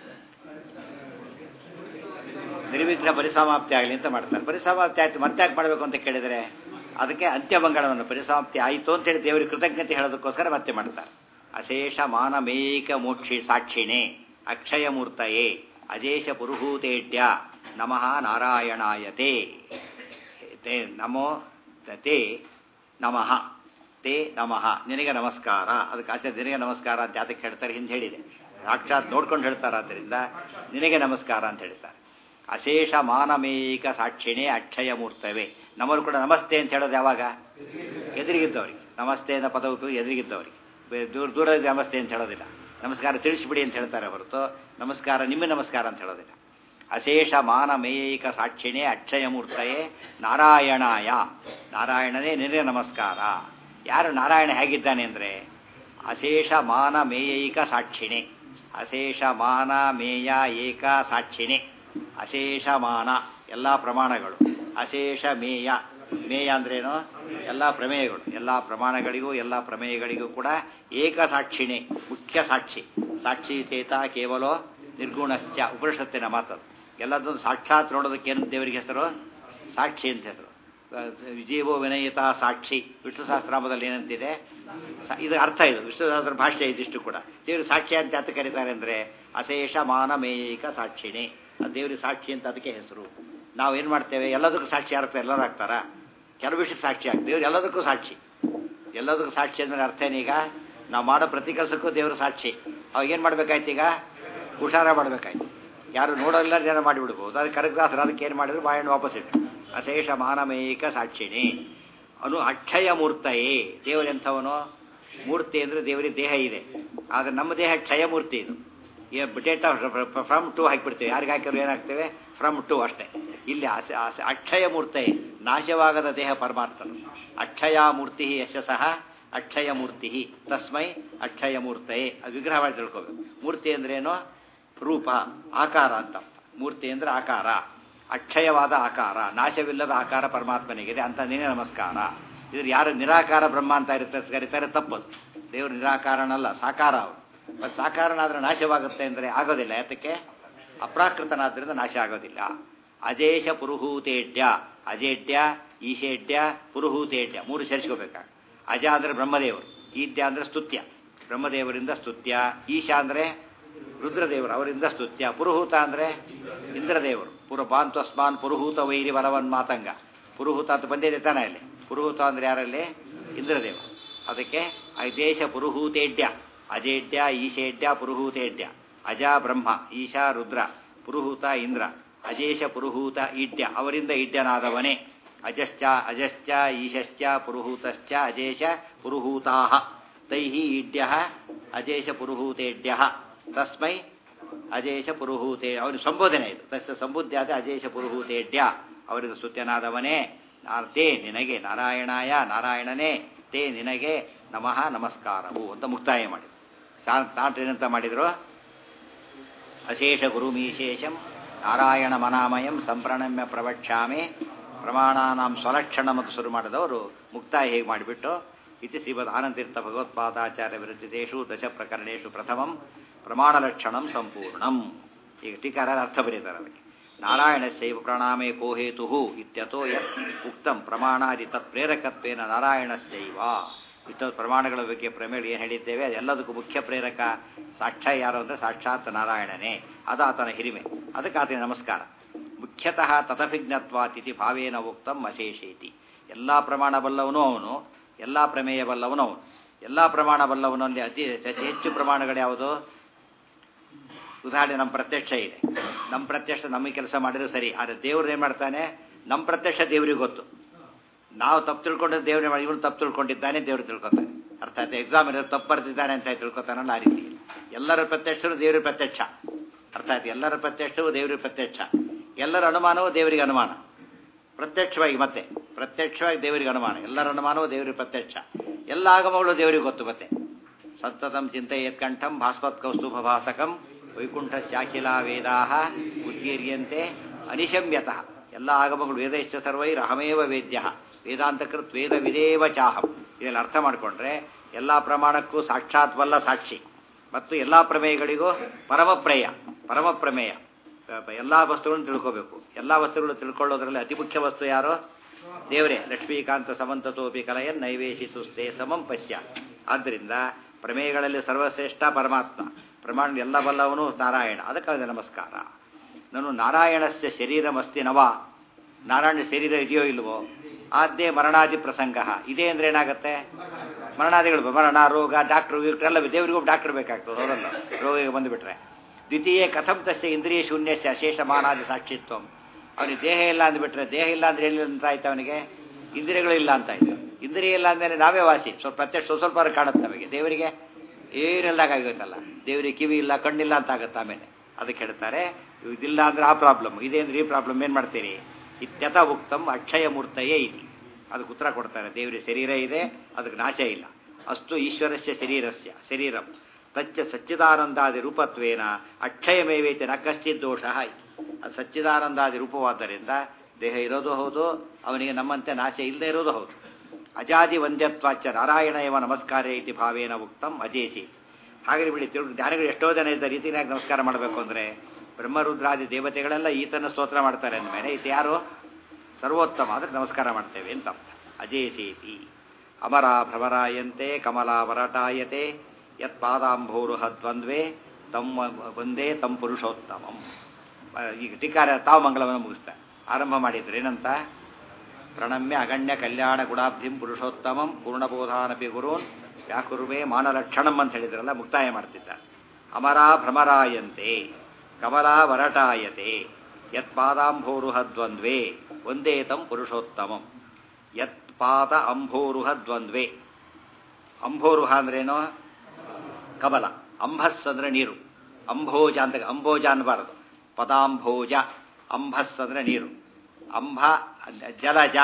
S1: ನಿರ್ವಿಘ್ನ ಪರಿಸಮಾಪ್ತಿ ಆಗಲಿ ಅಂತ ಮಾಡ್ತಾರೆ ಪರಿಸಮಾಪ್ತಿ ಆಯ್ತು ಮತ್ತೆ ಯಾಕೆ ಮಾಡಬೇಕು ಅಂತ ಕೇಳಿದರೆ ಅದಕ್ಕೆ ಅಂತ್ಯಮಂಗಳವನ್ನು ಪರಿಸಮಾಪ್ತಿ ಆಯಿತು ಅಂತೇಳಿ ದೇವರಿಗೆ ಕೃತಜ್ಞತೆ ಹೇಳೋದಕ್ಕೋಸ್ಕರ ಮತ್ತೆ ಮಾಡ್ತಾರೆ ಅಶೇಷ ಮಾನಮೇಕ ಮೋಕ್ಷಿ ಸಾಕ್ಷಿಣೆ ಅಕ್ಷಯ ಮೂರ್ತಯೇ ಅಜೇಷ ಪುರುಹೂತೇಟ್ಯ ನಮಃ ನಾರಾಯಣಾಯತೆ ತೇ ನಮೋ ತೇ ನಮಃ ತೇ ನಮಃ ನಿನಗೆ ನಮಸ್ಕಾರ ಅದಕ್ಕೆ ಆಚೆ ನಿನಗೆ ನಮಸ್ಕಾರ ಅಂತ ಅದಕ್ಕೆ ಹೇಳ್ತಾರೆ ಹಿಂದೆ ಹೇಳಿದೆ ಸಾಕ್ಷಾತ್ ನೋಡ್ಕೊಂಡು ಹೇಳ್ತಾರೆ ಆದ್ದರಿಂದ ನಿನಗೆ ನಮಸ್ಕಾರ ಅಂತ ಹೇಳ್ತಾರೆ ಅಶೇಷ ಮಾನಮೇಕ ಸಾಕ್ಷಿಣೆ ಅಕ್ಷಯ ಮೂರ್ತವೆ ನಮ್ಮನ್ನು ಕೂಡ ನಮಸ್ತೆ ಅಂತ ಹೇಳೋದು ಯಾವಾಗ ಎದುರಿಗಿದ್ದವ್ರಿಗೆ ನಮಸ್ತೆ ಅನ್ನೋ ಪದ ಉಪಯೋಗ ಎದುರಿಗಿದ್ದವ್ರಿಗೆ ದೂರ ದೂರ ನಮಸ್ತೆ ಅಂತ ಹೇಳೋದಿಲ್ಲ ನಮಸ್ಕಾರ ತಿಳಿಸ್ಬಿಡಿ ಅಂತ ಹೇಳ್ತಾರೆ ಹೊರತು ನಮಸ್ಕಾರ ನಿಮ್ಮ ನಮಸ್ಕಾರ ಅಂತ ಹೇಳೋದಿಲ್ಲ ಅಶೇಷ ಮಾನಮೇಕ ಸಾಕ್ಷಿಣೆ ಅಕ್ಷಯ ಮೂರ್ತಯೇ ನಾರಾಯಣಾಯ ನಾರಾಯಣನೇ ನಿನಗೆ ನಮಸ್ಕಾರ ಯಾರು ನಾರಾಯಣ ಹೇಗಿದ್ದಾನೆ ಅಂದರೆ ಅಶೇಷ ಮಾನಮೇಯೈಕ ಸಾಕ್ಷಿಣೆ ಅಶೇಷ ಮಾನ ಮೇಯ ಏಕ ಸಾಕ್ಷಿಣೆ ಅಶೇಷ ಮಾನ ಎಲ್ಲ ಪ್ರಮಾಣಗಳು ಅಶೇಷ ಮೇಯ ಮೇಯ ಅಂದ್ರೇನು ಎಲ್ಲ ಪ್ರಮೇಯಗಳು ಎಲ್ಲ ಪ್ರಮಾಣಗಳಿಗೂ ಎಲ್ಲ ಪ್ರಮೇಯಗಳಿಗೂ ಕೂಡ ಏಕ ಸಾಕ್ಷಿಣೆ ಮುಖ್ಯ ಸಾಕ್ಷಿ ಸಾಕ್ಷಿ ಚೇತ ಕೇವಲ ನಿರ್ಗುಣಶ್ಚ ಉಪನಿಷತ್ತಿನ ಮಾತದು ಎಲ್ಲದನ್ನು ಸಾಕ್ಷಾತ್ ನೋಡೋದಕ್ಕೆ ಏನು ದೇವರಿಗೆ ಹೆಸರು ಸಾಕ್ಷಿ ಅಂತ ಹೆಸರು ವಿಜಯವೋ ವಿನಯಿತ ಸಾಕ್ಷಿ ವಿಷ್ಣು ಸಹಸ್ರಾಮದಲ್ಲಿ ಏನಂತಿದೆ ಸ- ಇದು ಅರ್ಥ ಇದು ವಿಷ್ಣು ಸಹಸ್ರ ಭಾಷೆ ಇದಿಷ್ಟು ಕೂಡ ದೇವರು ಸಾಕ್ಷಿ ಅಂತ ಯಾತ ಕರೀತಾರೆ ಅಂದರೆ ಅಶೇಷ ಮಾನಮೇಯಿಕ ಸಾಕ್ಷಿಣಿ ಅದು ದೇವರಿಗೆ ಸಾಕ್ಷಿ ಅಂತ ಅದಕ್ಕೆ ಹೆಸರು ನಾವು ಏನು ಮಾಡ್ತೇವೆ ಎಲ್ಲದಕ್ಕೂ ಸಾಕ್ಷಿ ಆಗ್ತಾರೆ ಎಲ್ಲರೂ ಆಗ್ತಾರಾ ಕೆಲವು ವಿಷಯಕ್ಕೆ ಸಾಕ್ಷಿ ಆಗ್ತದೆ ದೇವ್ರು ಎಲ್ಲದಕ್ಕೂ ಸಾಕ್ಷಿ ಎಲ್ಲದಕ್ಕೂ ಸಾಕ್ಷಿ ಅಂದ್ರೆ ಅರ್ಥ ಏನೀಗ ನಾವು ಮಾಡೋ ಪ್ರತಿ ಕೆಲಸಕ್ಕೂ ದೇವರು ಸಾಕ್ಷಿ ಅವಾಗ ಏನು ಮಾಡ್ಬೇಕಾಯ್ತು ಈಗ ಹುಷಾರ ಮಾಡ್ಬೇಕಾಯ್ತು ಯಾರು ನೋಡೋಲ್ಲ ಜನ ಮಾಡಿಬಿಡ್ಬೋದು ಅದಕ್ಕೆ ಕನಕದಾಸರು ಅದಕ್ಕೆ ಏನು ಮಾಡಿದ್ರು ಬಾಯಣ್ಣ ವಾಪಸ್ ಇಟ್ಟು ಅಶೇಷ ಮಾನಮೇಯಿಕ ಸಾಕ್ಷಿಣಿ ಅನು ಅಕ್ಷಯ ಮೂರ್ತಯೇ ದೇವರೆಂಥವನು ಮೂರ್ತಿ ಅಂದರೆ ದೇವರಿಗೆ ದೇಹ ಇದೆ ಆದರೆ ನಮ್ಮ ದೇಹ ಕ್ಷಯ ಮೂರ್ತಿ ಇದು ಡೇಟ್ ಫ್ರಮ್ ಟು ಹಾಕಿಬಿಡ್ತೇವೆ ಯಾರಿಗೆ ಹಾಕಿದ್ರು ಏನಾಗ್ತೇವೆ ಫ್ರಮ್ ಟು ಅಷ್ಟೇ ಇಲ್ಲಿ ಆಸೆ ಆಸೆ ಅಕ್ಷಯ ಮೂರ್ತಿ ನಾಶವಾಗದ ದೇಹ ಪರಮಾರ್ಥನು ಅಕ್ಷಯ ಮೂರ್ತಿ ಯಶಸ್ಸಃ ಅಕ್ಷಯ ಮೂರ್ತಿ ತಸ್ಮೈ ಅಕ್ಷಯ ಮೂರ್ತಯೇ ಅದು ವಿಗ್ರಹ ಮಾಡಿ ತಿಳ್ಕೋಬೇಕು ಮೂರ್ತಿ ಅಂದ್ರೇನು ರೂಪ ಆಕಾರ ಅಂತ ಮೂರ್ತಿ ಅಂದ್ರೆ ಆಕಾರ ಅಕ್ಷಯವಾದ ಆಕಾರ ನಾಶವಿಲ್ಲದ ಆಕಾರ ಪರಮಾತ್ಮನಿಗಿದೆ ಅಂತ ನೀನೇ ನಮಸ್ಕಾರ ಇದ್ರ ಯಾರು ನಿರಾಕಾರ ಬ್ರಹ್ಮ ಅಂತ ಇರ್ತಾರೆ ಕರೀತಾರೆ ತಪ್ಪದು ದೇವರು ನಿರಾಕಾರನಲ್ಲ ಸಾಕಾರ ಅವರು ಮತ್ತು ಸಾಕಾರನಾದ್ರೆ ನಾಶವಾಗುತ್ತೆ ಅಂದರೆ ಆಗೋದಿಲ್ಲ ಯಾತಕ್ಕೆ ಅಪ್ರಾಕೃತನಾದ್ರಿಂದ ನಾಶ ಆಗೋದಿಲ್ಲ ಅಜೇಷ ಪುರುಹೂತೇಡ್ಯ ಅಜೇಡ್ಯ ಈಶೇಡ್ಯ ಪುರುಹೂತೇಡ್ಯ ಮೂರು ಸೇರಿಸ್ಕೋಬೇಕಾಗ ಅಜ ಅಂದರೆ ಬ್ರಹ್ಮದೇವರು ಈದ್ಯ ಅಂದರೆ ಸ್ತುತ್ಯ ಬ್ರಹ್ಮದೇವರಿಂದ ಸ್ತುತ್ಯ ಈಶ ಅಂದರೆ ರುದ್ರದೇವರು ಅವರಿಂದ ಸ್ತುತ್ಯ ಪುರುಹೂತ ಅಂದರೆ ಇಂದ್ರದೇವರು ಪುರ ಬಾಂತ್ವಸ್ಮಾನ್ ಪುರುಹೂತ ವೈರಿ ವರವನ್ ಮಾತಂಗ ಪುರುಹೂತ ಅಂತ ಬಂದಿದೆ ತಾನೇ ಅಲ್ಲಿ ಪುರುಹೂತ ಅಂದ್ರೆ ಯಾರಲ್ಲಿ ಇಂದ್ರದೇವರು ಅದಕ್ಕೆ ಅದೇಶ ಪುರುಹೂತೇಡ್ಯ ಅಜೇಡ್ಯ ಈಶೇಡ್ಯ ಪುರುಹೂತೇಡ್ಯ ಅಜ ಬ್ರಹ್ಮ ಈಶಾ ರುದ್ರ ಪುರುಹೂತ ಇಂದ್ರ ಅಜೇಶ ಪುರುಹೂತ ಈಡ್ಯ ಅವರಿಂದ ಈಡ್ಯನಾದವನೇ ಅಜಶ್ಚ ಅಜಶ್ಚ ಈಶಶ್ಚ ಪುರುಹೂತಶ್ಚ ಅಜೇಶ ಪುರುಹೂತಾಹ ತೈಃ ಈಡ್ಯ ಅಜೇಶ ಪುರುಹೂತೇಡ್ಯ ತಸ್ಮೈ ಅಜೇಶ ಪುರುಹೂತೆ ಅವನ ಸಂಬೋಧನೆ ಇದು ತಸ್ಯ ಸಂಬುದ್ಧಾದ ಅಜೇಶ ಪುರುಹೂತೇಡ್ಯ ಅವರಿಂದ ಸ್ತುತ್ಯನಾದವನೇ ನಾ- ತೇ ನಿನಗೆ ನಾರಾಯಣಾಯ ನಾರಾಯಣನೇ ತೇ ನಿನಗೆ ನಮಃ ನಮಸ್ಕಾರವು ಅಂತ ಮುಕ್ತಾಯ ಮಾಡಿದ್ರು ತಾಂಟ್ರೇನಂತ ಮಾಡಿದ್ರು ಅಶೇಷ ಗುರುಮೀಶೇಷಂ ನಾರಾಯಣ ಮನಾಮಯಂ ಸಂಪ್ರಣಮ್ಯ ಪ್ರವಕ್ಷ್ಯಾಮೆ ಪ್ರಮಾಣಾನಾಂ ಸ್ವಲಕ್ಷಣ ಮತ್ತು ಶುರು ಮಾಡಿದವರು ಮುಕ್ತಾಯ ಹೇಗೆ ಮಾಡಿಬಿಟ್ಟು ಇತಿ ಶ್ರೀಮದ್ ಆನಂತೀರ್ಥ ಭಗವತ್ಪಾದಾಚಾರ್ಯ ವಿರಚಿತೇಷು ದಶ ಪ್ರಕರಣೇಶು ಪ್ರಥಮಂ ಪ್ರಮಾಣಲಕ್ಷಣಂ ಸಂಪೂರ್ಣಂ ಈಗ ಟೀಕಾರ ಅರ್ಥ ಬರೀತಾರೆ ಅದಕ್ಕೆ ನಾರಾಯಣಸ್ಯೈವ ಪ್ರಣಾಮೇ ಕೋ ಹೇತು ಇತ್ಯಥೋ ಯತ್ ಉಕ್ತಂ ಪ್ರಮಾಣಾದಿ ತತ್ ಪ್ರೇರಕತ್ವೇನ ನಾರಾಯಣಸ್ಯೈವ ಇತ್ತ ಪ್ರಮಾಣಗಳ ಬಗ್ಗೆ ಪ್ರಮೇಯ ಏನು ಹೇಳಿದ್ದೇವೆ ಅದೆಲ್ಲದಕ್ಕೂ ಮುಖ್ಯ ಪ್ರೇರಕ ಸಾಕ್ಷಾ ಯಾರು ಅಂದರೆ ಸಾಕ್ಷಾತ್ ನಾರಾಯಣನೇ ಅದು ಆತನ ಹಿರಿಮೆ ಅದಕ್ಕೆ ಆತನ ನಮಸ್ಕಾರ ಮುಖ್ಯತಃ ತಥಭಿಜ್ಞತ್ವಾತಿಥಿ ಭಾವೇನ ಉಕ್ತಂ ಅಶೇಷೇತಿ ಎಲ್ಲ ಪ್ರಮಾಣ ಬಲ್ಲವನು ಅವನು ಎಲ್ಲ ಪ್ರಮೇಯ ಬಲ್ಲವನು ಅವನು ಎಲ್ಲ ಪ್ರಮಾಣ ಬಲ್ಲವನಲ್ಲಿ ಅತಿ ಅತಿ ಹೆಚ್ಚು ಪ್ರಮಾಣಗಳು ಯಾವುದು ಉದಾಹರಣೆ ನಮ್ಮ ಪ್ರತ್ಯಕ್ಷ ಇದೆ ನಮ್ಮ ಪ್ರತ್ಯಕ್ಷ ನಮಗೆ ಕೆಲಸ ಮಾಡಿದ್ರೆ ಸರಿ ಆದರೆ ದೇವ್ರು ಏನು ಮಾಡ್ತಾನೆ ನಮ್ಮ ಪ್ರತ್ಯಕ್ಷ ದೇವ್ರಿಗೆ ಗೊತ್ತು ನಾವು ತಪ್ಪು ತಿಳ್ಕೊಂಡ್ರೆ ದೇವ್ರೇ ಮಾಡಿ ಇವನು ತಪ್ಪು ತಿಳ್ಕೊಂಡಿದ್ದಾನೆ ದೇವ್ರು ತಿಳ್ಕೊತಾನೆ ಅರ್ಥ ಆಯ್ತು ಎಕ್ಸಾಮ್ ಇರೋದು ತಪ್ಪು ಬರ್ತಿದ್ದಾನೆ ಅಂತ ತಿಳ್ಕೊತಾನಲ್ಲ ಆ ರೀತಿ ಎಲ್ಲರ ಪ್ರತ್ಯಕ್ಷರು ದೇವ್ರ ಪ್ರತ್ಯಕ್ಷ ಅರ್ಥ ಆಯ್ತು ಎಲ್ಲರ ಪ್ರತ್ಯಕ್ಷವು ದೇವ್ರಿಗೆ ಪ್ರತ್ಯಕ್ಷ ಎಲ್ಲರ ಅನುಮಾನವೂ ದೇವರಿಗೆ ಅನುಮಾನ ಪ್ರತ್ಯಕ್ಷವಾಗಿ ಮತ್ತೆ ಪ್ರತ್ಯಕ್ಷವಾಗಿ ದೇವರಿಗೆ ಅನುಮಾನ ಎಲ್ಲರ ಅನುಮಾನವೂ ದೇವರಿಗೆ ಪ್ರತ್ಯಕ್ಷ ಎಲ್ಲ ಆಗಮಗಳು ದೇವರಿಗೆ ಗೊತ್ತು ಮತ್ತೆ ಸತ್ತತಂ ಚಿಂತೆಯತ್ ಕಂಠಂ ಭಾಸ್ವತ್ ಕೌಸ್ತುಭ ಭಾಸಕಂ ವೈಕುಂಠ ಶಾಖಿಲಾ ವೇದಾ ಉದ್ಗೀರ್ಯಂತೆ ಅನಿಶಮ್ಯತಃ ಎಲ್ಲ ಆಗಮಗಳು ವೇದಶ್ಚ ಸರ್ವೈರ್ ಅಹಮೇವ ವೇದ್ಯ ವೇದಾಂತಕೃತ್ ವೇದ ವಿದೇವ ಚಾಹಂ ಇದೆಲ್ಲ ಅರ್ಥ ಮಾಡಿಕೊಂಡ್ರೆ ಎಲ್ಲ ಪ್ರಮಾಣಕ್ಕೂ ಸಾಕ್ಷಾತ್ ವಲ್ಲ ಸಾಕ್ಷಿ ಮತ್ತು ಎಲ್ಲ ಪ್ರಮೇಯಗಳಿಗೂ ಪರಮಪ್ರೇಯ ಪರಮ ಪ್ರಮೇಯ ಎಲ್ಲ ವಸ್ತುಗಳನ್ನು ತಿಳ್ಕೋಬೇಕು ಎಲ್ಲ ವಸ್ತುಗಳು ತಿಳ್ಕೊಳ್ಳೋದ್ರಲ್ಲಿ ಅತಿ ಮುಖ್ಯ ವಸ್ತು ಯಾರು ದೇವರೇ ಲಕ್ಷ್ಮೀಕಾಂತ ಸಮಂತತೋಪಿ ಕಲಯನ್ ನೈವೇಶಿತು ಸ್ಥೇ ಸಮಂ ಪಶ್ಯ ಆದ್ದರಿಂದ ಪ್ರಮೇಯಗಳಲ್ಲಿ ಸರ್ವಶ್ರೇಷ್ಠ ಪರಮಾತ್ಮ ಪ್ರಮಾಣ ಎಲ್ಲ ಬಲ್ಲವನು ನಾರಾಯಣ ಅದಕ್ಕೆ ನಮಸ್ಕಾರ ನಾನು ನಾರಾಯಣಸ್ಯ ಶರೀರಮಸ್ತಿ ನವ ನಾರಾಯಣ ಶರೀರ ಇದೆಯೋ ಇಲ್ವೋ ಆದ್ಯ ಮರಣಾದಿ ಪ್ರಸಂಗ ಇದೆ ಅಂದ್ರೆ ಏನಾಗುತ್ತೆ ಮರಣಾದಿಗಳು ಮರಣ ರೋಗ ಡಾಕ್ಟ್ರು ಎಲ್ಲ ದೇವರಿಗೂ ಡಾಕ್ಟರ್ ಬೇಕಾಗ್ತದೆ ಅವರಲ್ಲ ರೋಗಿಗೆ ಬಂದುಬಿಟ್ರೆ ದ್ವಿತೀಯ ಕಥಂ ತಸ್ಯ ಇಂದ್ರಿಯ ಶೂನ್ಯಸ್ಯ ಅಶೇಷ ಮಾನಾದಿ ಸಾಕ್ಷಿತ್ವಂ ಅವನಿಗೆ ದೇಹ ಇಲ್ಲ ಅಂದ್ಬಿಟ್ರೆ ದೇಹ ಇಲ್ಲ ಅಂದ್ರೆ ಏನಿಲ್ಲ ಅಂತ ಆಯ್ತು ಅವನಿಗೆ ಇಂದ್ರಿಯಗಳು ಇಲ್ಲ ಅಂತ ಆಯ್ತು ಇಂದ್ರಿಯ ಇಲ್ಲ ಅಂದಮೇಲೆ ನಾವೇ ವಾಸಿ ಸ್ವಲ್ಪ ಪ್ರತ್ಯಕ್ಷ ಸ್ವಲ್ಪ ಸ್ವಲ್ಪ ಕಾಣುತ್ತೆ ನಮಗೆ ದೇವರಿಗೆ ಏನಿಲ್ದಾಗತ್ತಲ್ಲ ದೇವರಿಗೆ ಕಿವಿ ಇಲ್ಲ ಕಣ್ಣಿಲ್ಲ ಅಂತ ಆಗುತ್ತೆ ಆಮೇಲೆ ಅದಕ್ಕೆ ಹೇಳ್ತಾರೆ ಇದಿಲ್ಲ ಅಂದ್ರೆ ಆ ಪ್ರಾಬ್ಲಮ್ ಇದೆ ಅಂದ್ರೆ ಈ ಪ್ರಾಬ್ಲಮ್ ಏನು ಮಾಡ್ತೀರಿ ಇತ್ಯಥ ಉಕ್ತಂ ಅಕ್ಷಯ ಮೂರ್ತಯೇ ಇದೆ ಅದಕ್ಕೆ ಉತ್ತರ ಕೊಡ್ತಾರೆ ದೇವರಿಗೆ ಶರೀರ ಇದೆ ಅದಕ್ಕೆ ನಾಶ ಇಲ್ಲ ಅಷ್ಟು ಈಶ್ವರಸ್ಯ ಶರೀರಸ್ಯ ಶರೀರಂ ತಚ್ಚ ಸಚ್ಚಿದಾನಂದಾದಿ ರೂಪತ್ವೇನ ಅಕ್ಷಯಮೇವೇತಿ ನ ಕಶ್ಚಿತ್ ದೋಷ ಅದು ಸಚ್ಚಿದಾನಂದಾದಿ ರೂಪವಾದ್ದರಿಂದ ದೇಹ ಇರೋದು ಹೌದು ಅವನಿಗೆ ನಮ್ಮಂತೆ ನಾಶ ಇಲ್ಲದೆ ಇರೋದು ಹೌದು ಅಜಾದಿ ವಂದ್ಯತ್ವಾಚ ನಾರಾಯಣ ಇವ ನಮಸ್ಕಾರ ಇತಿ ಭಾವೇನ ಉಕ್ತಂ ಅಜೇಸಿ ಹಾಗೆ ಬಿಡಿ ತಿಳ್ದು ಜ್ಞಾನಿಗಳು ಎಷ್ಟೋ ಜನ ಇದ್ದ ರೀತಿಯಾಗಿ ನಮಸ್ಕಾರ ಮಾಡಬೇಕು ಅಂದರೆ ಬ್ರಹ್ಮರುದ್ರಾದಿ ದೇವತೆಗಳೆಲ್ಲ ಈತನ ಸ್ತೋತ್ರ ಮಾಡ್ತಾರೆ ಅಂದಮೇಲೆ ಈತ ಯಾರು ಸರ್ವೋತ್ತಮ ಅದಕ್ಕೆ ನಮಸ್ಕಾರ ಮಾಡ್ತೇವೆ ಅಂತ ಅರ್ಥ ಅಜೇಸೇತಿ ಅಮರ ಭ್ರಮರಾಯಂತೆ ಕಮಲಾವರಟಾಯತೆ ಯತ್ ಪಾದಾಂಭೋರುಹ ದ್ವಂದ್ವೇ ತಮ್ಮ ಒಂದೇ ತಮ್ಮ ಪುರುಷೋತ್ತಮಂ ಈಗ ಟೀಕಾರ ತಾವು ಮಂಗಲವನ್ನು ಮುಗಿಸ್ತಾರೆ ಆರಂಭ ಮಾಡಿದ್ರು ಏನಂತ ಪ್ರಣಮ್ಯ ಅಗಣ್ಯ ಕಲ್ಯಾಣ ಗುಣಾಬ್ಧಿಂ ಪುರುಷೋತ್ತಮಂ ಪೂರ್ಣಬೋಧಾನಪಿ ಗುರುನ್ ವ್ಯಾಕುರುವೆ ಮಾನಲಕ್ಷಣಂ ಅಂತ ಹೇಳಿದ್ರಲ್ಲ ಮುಕ್ತಾಯ ಮಾಡ್ತಿದ್ದಾರೆ ಅಮರ ಭ್ರಮರಾಯಂತೆ ಕಮಲಾ ವರಟಾಯತೆ ಯತ್ ಪಾದಾಂಭೋರುಹ ದ್ವಂದ್ವೇ ಒಂದೇ ತಂ ಪುರುಷೋತ್ತಮಂ ಯತ್ ಪಾದ ಅಂಭೋರುಹ ದ್ವಂದ್ವೇ ಅಂಭೋರುಹ ಅಂದ್ರೇನು ಕಮಲ ಅಂಭಸ್ ಅಂದ್ರೆ ನೀರು ಅಂಭೋಜ ಅಂತ ಅಂಭೋಜ ಅನ್ಬಾರದು ಪದಾಂಭೋಜ ಅಂಭಸ್ ಅಂದ್ರೆ ನೀರು ಅಂಬ ಜಲಜ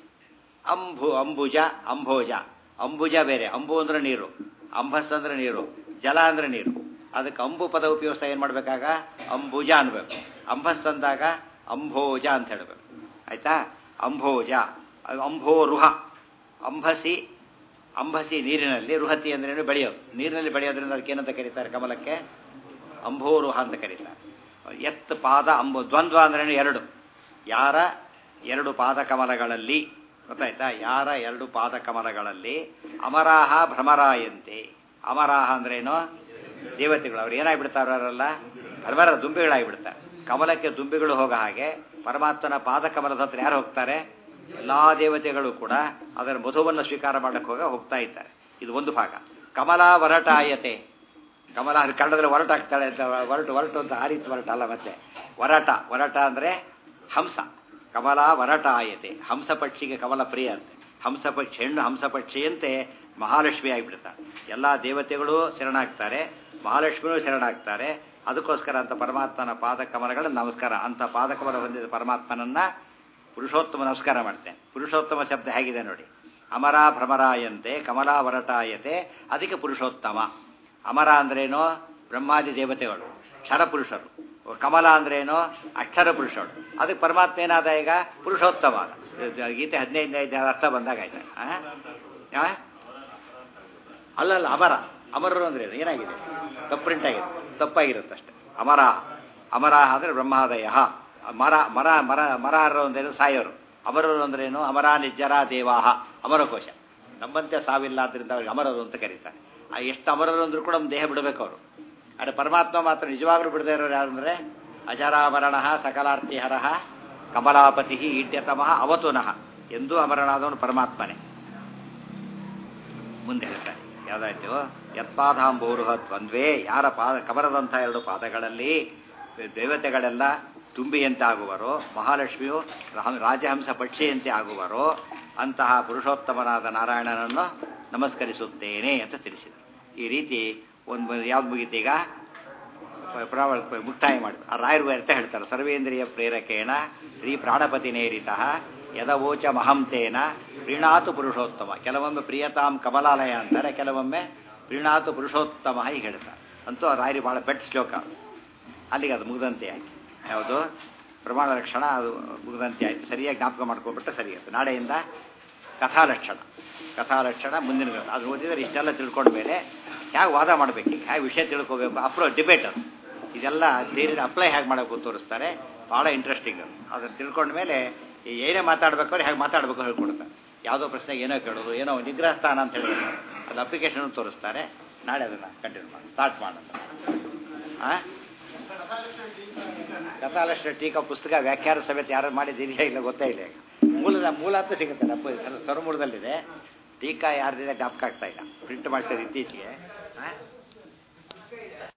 S1: ಅಂಬು ಅಂಬುಜ ಅಂಭೋಜ ಅಂಬುಜ ಬೇರೆ ಅಂಬು ಅಂದ್ರೆ ನೀರು ಅಂಬಸ್ ಅಂದ್ರೆ ನೀರು ಜಲ ಅಂದ್ರೆ ನೀರು ಅದಕ್ಕೆ ಅಂಬು ಪದ ಉಪಯೋಗಿಸ್ತಾ ಏನ್ ಮಾಡ್ಬೇಕಾಗ ಅಂಬುಜ ಅನ್ಬೇಕು ಅಂಬಸ್ ಅಂದಾಗ ಅಂಭೋಜ ಅಂತ ಹೇಳ್ಬೇಕು ಆಯ್ತಾ ಅಂಭೋಜ ಅಂಭೋರುಹ ಅಂಬಸಿ ಅಂಬಸಿ ನೀರಿನಲ್ಲಿ ರುಹತಿ ಅಂದ್ರೆ ಬೆಳೆಯೋದು ನೀರಿನಲ್ಲಿ ಬೆಳೆಯೋದ್ರಿಂದ ಅದಕ್ಕೆ ಏನಂತ ಕರೀತಾರೆ ಕಮಲಕ್ಕೆ ಅಂಭೋರುಹ ಅಂತ ಕರೀತಾರೆ ಎತ್ ಪಾದ ಅಂಬು ದ್ವಂದ್ವ ಅಂದ್ರೆ ಎರಡು ಯಾರ ಎರಡು ಪಾದ ಕಮಲಗಳಲ್ಲಿ ಗೊತ್ತಾಯ್ತಾ ಯಾರ ಎರಡು ಪಾದ ಕಮಲಗಳಲ್ಲಿ ಅಮರಾಹ ಭ್ರಮರಾಯಂತೆ ಅಮರಾಹ ಅಂದ್ರೇನು ದೇವತೆಗಳು ಅವ್ರು ಏನಾಗ್ಬಿಡ್ತಾರೆ ಅವರೆಲ್ಲ ಭ್ರಮರ ದುಂಬಿಗಳಾಗಿಬಿಡ್ತಾರೆ ಕಮಲಕ್ಕೆ ದುಂಬಿಗಳು ಹೋಗೋ ಹಾಗೆ ಪರಮಾತ್ಮನ ಪಾದ ಕಮಲದ ಹತ್ರ ಯಾರು ಹೋಗ್ತಾರೆ ಎಲ್ಲಾ ದೇವತೆಗಳು ಕೂಡ ಅದರ ಮಧುವನ್ನು ಸ್ವೀಕಾರ ಮಾಡಕ್ಕೆ ಹೋಗ ಹೋಗ್ತಾ ಇದ್ದಾರೆ ಇದು ಒಂದು ಭಾಗ ಕಮಲಾ ವರಟಾಯತೆ ಕಮಲ ಕನ್ನಡದಲ್ಲಿ ಹೊರಟಾಗ್ತಾಳೆ ಅಂತ ಹೊರಟು ಹೊರಟು ಅಂತ ಆ ರೀತಿ ಹೊರಟ ಅಲ್ಲ ಮತ್ತೆ ವರಟ ವರಟ ಅಂದ್ರೆ ಹಂಸ ಕಮಲ ವರಟಾಯತೆ ಹಂಸ ಪಕ್ಷಿಗೆ ಕಮಲ ಪ್ರಿಯ ಅಂತೆ ಹಂಸ ಪಕ್ಷಿ ಹೆಣ್ಣು ಹಂಸ ಪಕ್ಷಿಯಂತೆ ಮಹಾಲಕ್ಷ್ಮಿ ಆಗಿಬಿಡ್ತಾಳೆ ಎಲ್ಲ ದೇವತೆಗಳು ಶರಣಾಗ್ತಾರೆ ಮಹಾಲಕ್ಷ್ಮಿಯೂ ಶರಣಾಗ್ತಾರೆ ಅದಕ್ಕೋಸ್ಕರ ಅಂತ ಪರಮಾತ್ಮನ ಪಾದ ಕಮಲಗಳ ನಮಸ್ಕಾರ ಅಂತ ಪಾದ ಕಮಲ ಹೊಂದಿದ ಪರಮಾತ್ಮನನ್ನ ಪುರುಷೋತ್ತಮ ನಮಸ್ಕಾರ ಮಾಡ್ತೇನೆ ಪುರುಷೋತ್ತಮ ಶಬ್ದ ಹೇಗಿದೆ ನೋಡಿ ಅಮರ ಭ್ರಮರಾಯಂತೆ ಕಮಲಾ ವರಟಾಯತೆ ಅದಕ್ಕೆ ಪುರುಷೋತ್ತಮ ಅಮರ ಅಂದ್ರೇನು ಬ್ರಹ್ಮಾದಿ ದೇವತೆಗಳು ಕ್ಷರ ಪುರುಷರು ಕಮಲ ಅಂದ್ರೇನು ಅಕ್ಷರ ಪುರುಷರು ಅದಕ್ಕೆ ಪರಮಾತ್ಮ ಏನಾದ ಈಗ ಪುರುಷೋತ್ತಮ ಆದ ಗೀತೆ ಹದಿನೈದು ಅರ್ಥ ಬಂದಾಗ ಆಯ್ತಾ ಅಲ್ಲಲ್ಲ ಅಮರ ಅಮರರು ಅಂದ್ರೆ ಏನಾಗಿದೆ ತಪ್ಪು ಪ್ರಿಂಟ್ ಆಗಿದೆ ತಪ್ಪಾಗಿರುತ್ತೆ ಅಷ್ಟೇ ಅಮರ ಅಮರ ಅಂದ್ರೆ ಬ್ರಹ್ಮಾದಯ ಮರ ಮರ ಮರ ಮರಾರರು ಅಂದ್ರೇನು ಸಾಯೋರು ಅಮರರು ಅಂದ್ರೇನು ಅಮರ ನಿಜ್ಜರ ದೇವಾಹ ಅಮರಕೋಶ ನಮ್ಮಂತೆ ಸಾವಿಲ್ಲ ಆದ್ರಿಂದ ಅವ್ರಿಗೆ ಅಮರರು ಅಂತ ಕರೀತಾರೆ ಆ ಎಷ್ಟು ಅಮರರು ಅಂದ್ರೂ ಕೂಡ ನಮ್ಮ ದೇಹ ಬಿಡಬೇಕು ಅವರು ಆದರೆ ಪರಮಾತ್ಮ ಮಾತ್ರ ನಿಜವಾಗ್ಲೂ ಬಿಡದೇ ಇರೋರು ಯಾರು ಅಂದರೆ ಅಜರಾಮರಣ ಸಕಲಾರ್ತಿಹರ ಕಮಲಾಪತಿ ಈಡ್ಯತಮಃ ಅವತುನಃ ಎಂದೂ ಅಮರನಾದವನು ಪರಮಾತ್ಮನೇ ಮುಂದೆ ಹೇಳ್ತಾರೆ ಯಾವ್ದಾಯ್ತು ಯತ್ಪಾದಾಂಬೋರುಹ ದ್ವಂದ್ವೇ ಯಾರ ಪಾದ ಕಮರದಂಥ ಎರಡು ಪಾದಗಳಲ್ಲಿ ದೇವತೆಗಳೆಲ್ಲ ತುಂಬಿಯಂತೆ ಆಗುವರೋ ಮಹಾಲಕ್ಷ್ಮಿಯು ರಾಜಹಂಸ ಪಕ್ಷಿಯಂತೆ ಆಗುವರೋ ಅಂತಹ ಪುರುಷೋತ್ತಮನಾದ ನಾರಾಯಣನನ್ನು ನಮಸ್ಕರಿಸುತ್ತೇನೆ ಅಂತ ತಿಳಿಸಿದರು ಈ ರೀತಿ ಒಂದು ಯಾವ್ದು ಮುಗೀತೀಗ ಮುಕ್ತಾಯ ಮಾಡಿದ್ರು ಆ ರಾಯರು ಅಂತ ಹೇಳ್ತಾರೆ ಸರ್ವೇಂದ್ರಿಯ ಪ್ರೇರಕೇಣ ಶ್ರೀ ಪ್ರಾಣಪತಿ ನೇರಿತ ಯದವೋಚ ಮಹಂತೇನ ಪ್ರೀಣಾತು ಪುರುಷೋತ್ತಮ ಕೆಲವೊಮ್ಮೆ ಪ್ರಿಯತಾಂ ಕಮಲಾಲಯ ಅಂತಾರೆ ಕೆಲವೊಮ್ಮೆ ಪ್ರೀಣಾತು ಪುರುಷೋತ್ತಮ ಹೀಗೆ ಹೇಳ್ತಾರೆ ಅಂತೂ ಆ ರಾಯರಿ ಬಹಳ ಬೆಟ್ ಶ್ಲೋಕ ಅಲ್ಲಿಗೆ ಅದು ಮುಗ್ದಂತೆ ಆಯ್ತು ಯಾವುದು ಪ್ರಮಾಣ ಲಕ್ಷಣ ಅದು ಮುಗ್ದಂತೆ ಆಯ್ತು ಸರಿಯಾಗಿ ಜ್ಞಾಪಕ ಮಾಡ್ಕೊಬಿಟ್ರೆ ಸರಿಯಾಯ್ತು ನಾಳೆಯಿಂದ ಕಥಾಲಕ್ಷಣ ಕಥಾಲಕ್ಷಣ ಮುಂದಿನ ಅದು ಓದಿದರೆ ಇಷ್ಟೆಲ್ಲ ತಿಳ್ಕೊಂಡ ಮೇಲೆ ಹೇಗೆ ವಾದ ಮಾಡಬೇಕು ಹೇಗೆ ವಿಷಯ ತಿಳ್ಕೋಬೇಕು ಅಪ್ರೋ ಡಿಬೇಟ್ ಅದು ಇದೆಲ್ಲ ಥಿಯರಿ ಅಪ್ಲೈ ಹೇಗೆ ಮಾಡಬೇಕು ತೋರಿಸ್ತಾರೆ ಭಾಳ ಇಂಟ್ರೆಸ್ಟಿಂಗ್ ಅದು ಅದನ್ನು ತಿಳ್ಕೊಂಡ ಮೇಲೆ ಏನೇ ಮಾತಾಡಬೇಕಾದ್ರೆ ಹೇಗೆ ಮಾತಾಡಬೇಕು ಹೇಳ್ಕೊಡ್ತಾರೆ ಯಾವುದೋ ಪ್ರಶ್ನೆಗೆ ಏನೋ ಕೇಳೋದು ಏನೋ ನಿಗ್ರಹ ಸ್ಥಾನ ಅಂತ ಹೇಳಿ ಅದು ಅಪ್ಲಿಕೇಶನ್ ತೋರಿಸ್ತಾರೆ ನಾಳೆ ಅದನ್ನು ಕಂಟಿನ್ಯೂ ಮಾಡಿ ಸ್ಟಾರ್ಟ್ ಮಾಡೋಣ ಹಾಂ ಕಥಾಲಕ್ಷಣ ಟೀಕಾ ಪುಸ್ತಕ ವ್ಯಾಖ್ಯಾನ ಸಮೇತ ಯಾರು ಮಾಡಿದ್ದೀರಿ ಇಲ್ಲ ಗೊತ್ತೇ ಇಲ್ಲ ಮೂಲದ ಮೂಲ ಅಂತ ಸಿಗುತ್ತೆ ನಮ್ಮ ಸರ್ಮೂಲದಲ್ಲಿದೆ ಟೀಕಾ ಯಾರ್ದಿದೆ ಜ್ಞಾಪಕ ಆಗ್ತಾ ಇಲ್ಲ ಪ್ರಿಂಟ್ ಮಾಡಿಸಿದ ಇತ್ತೀಚೆಗೆ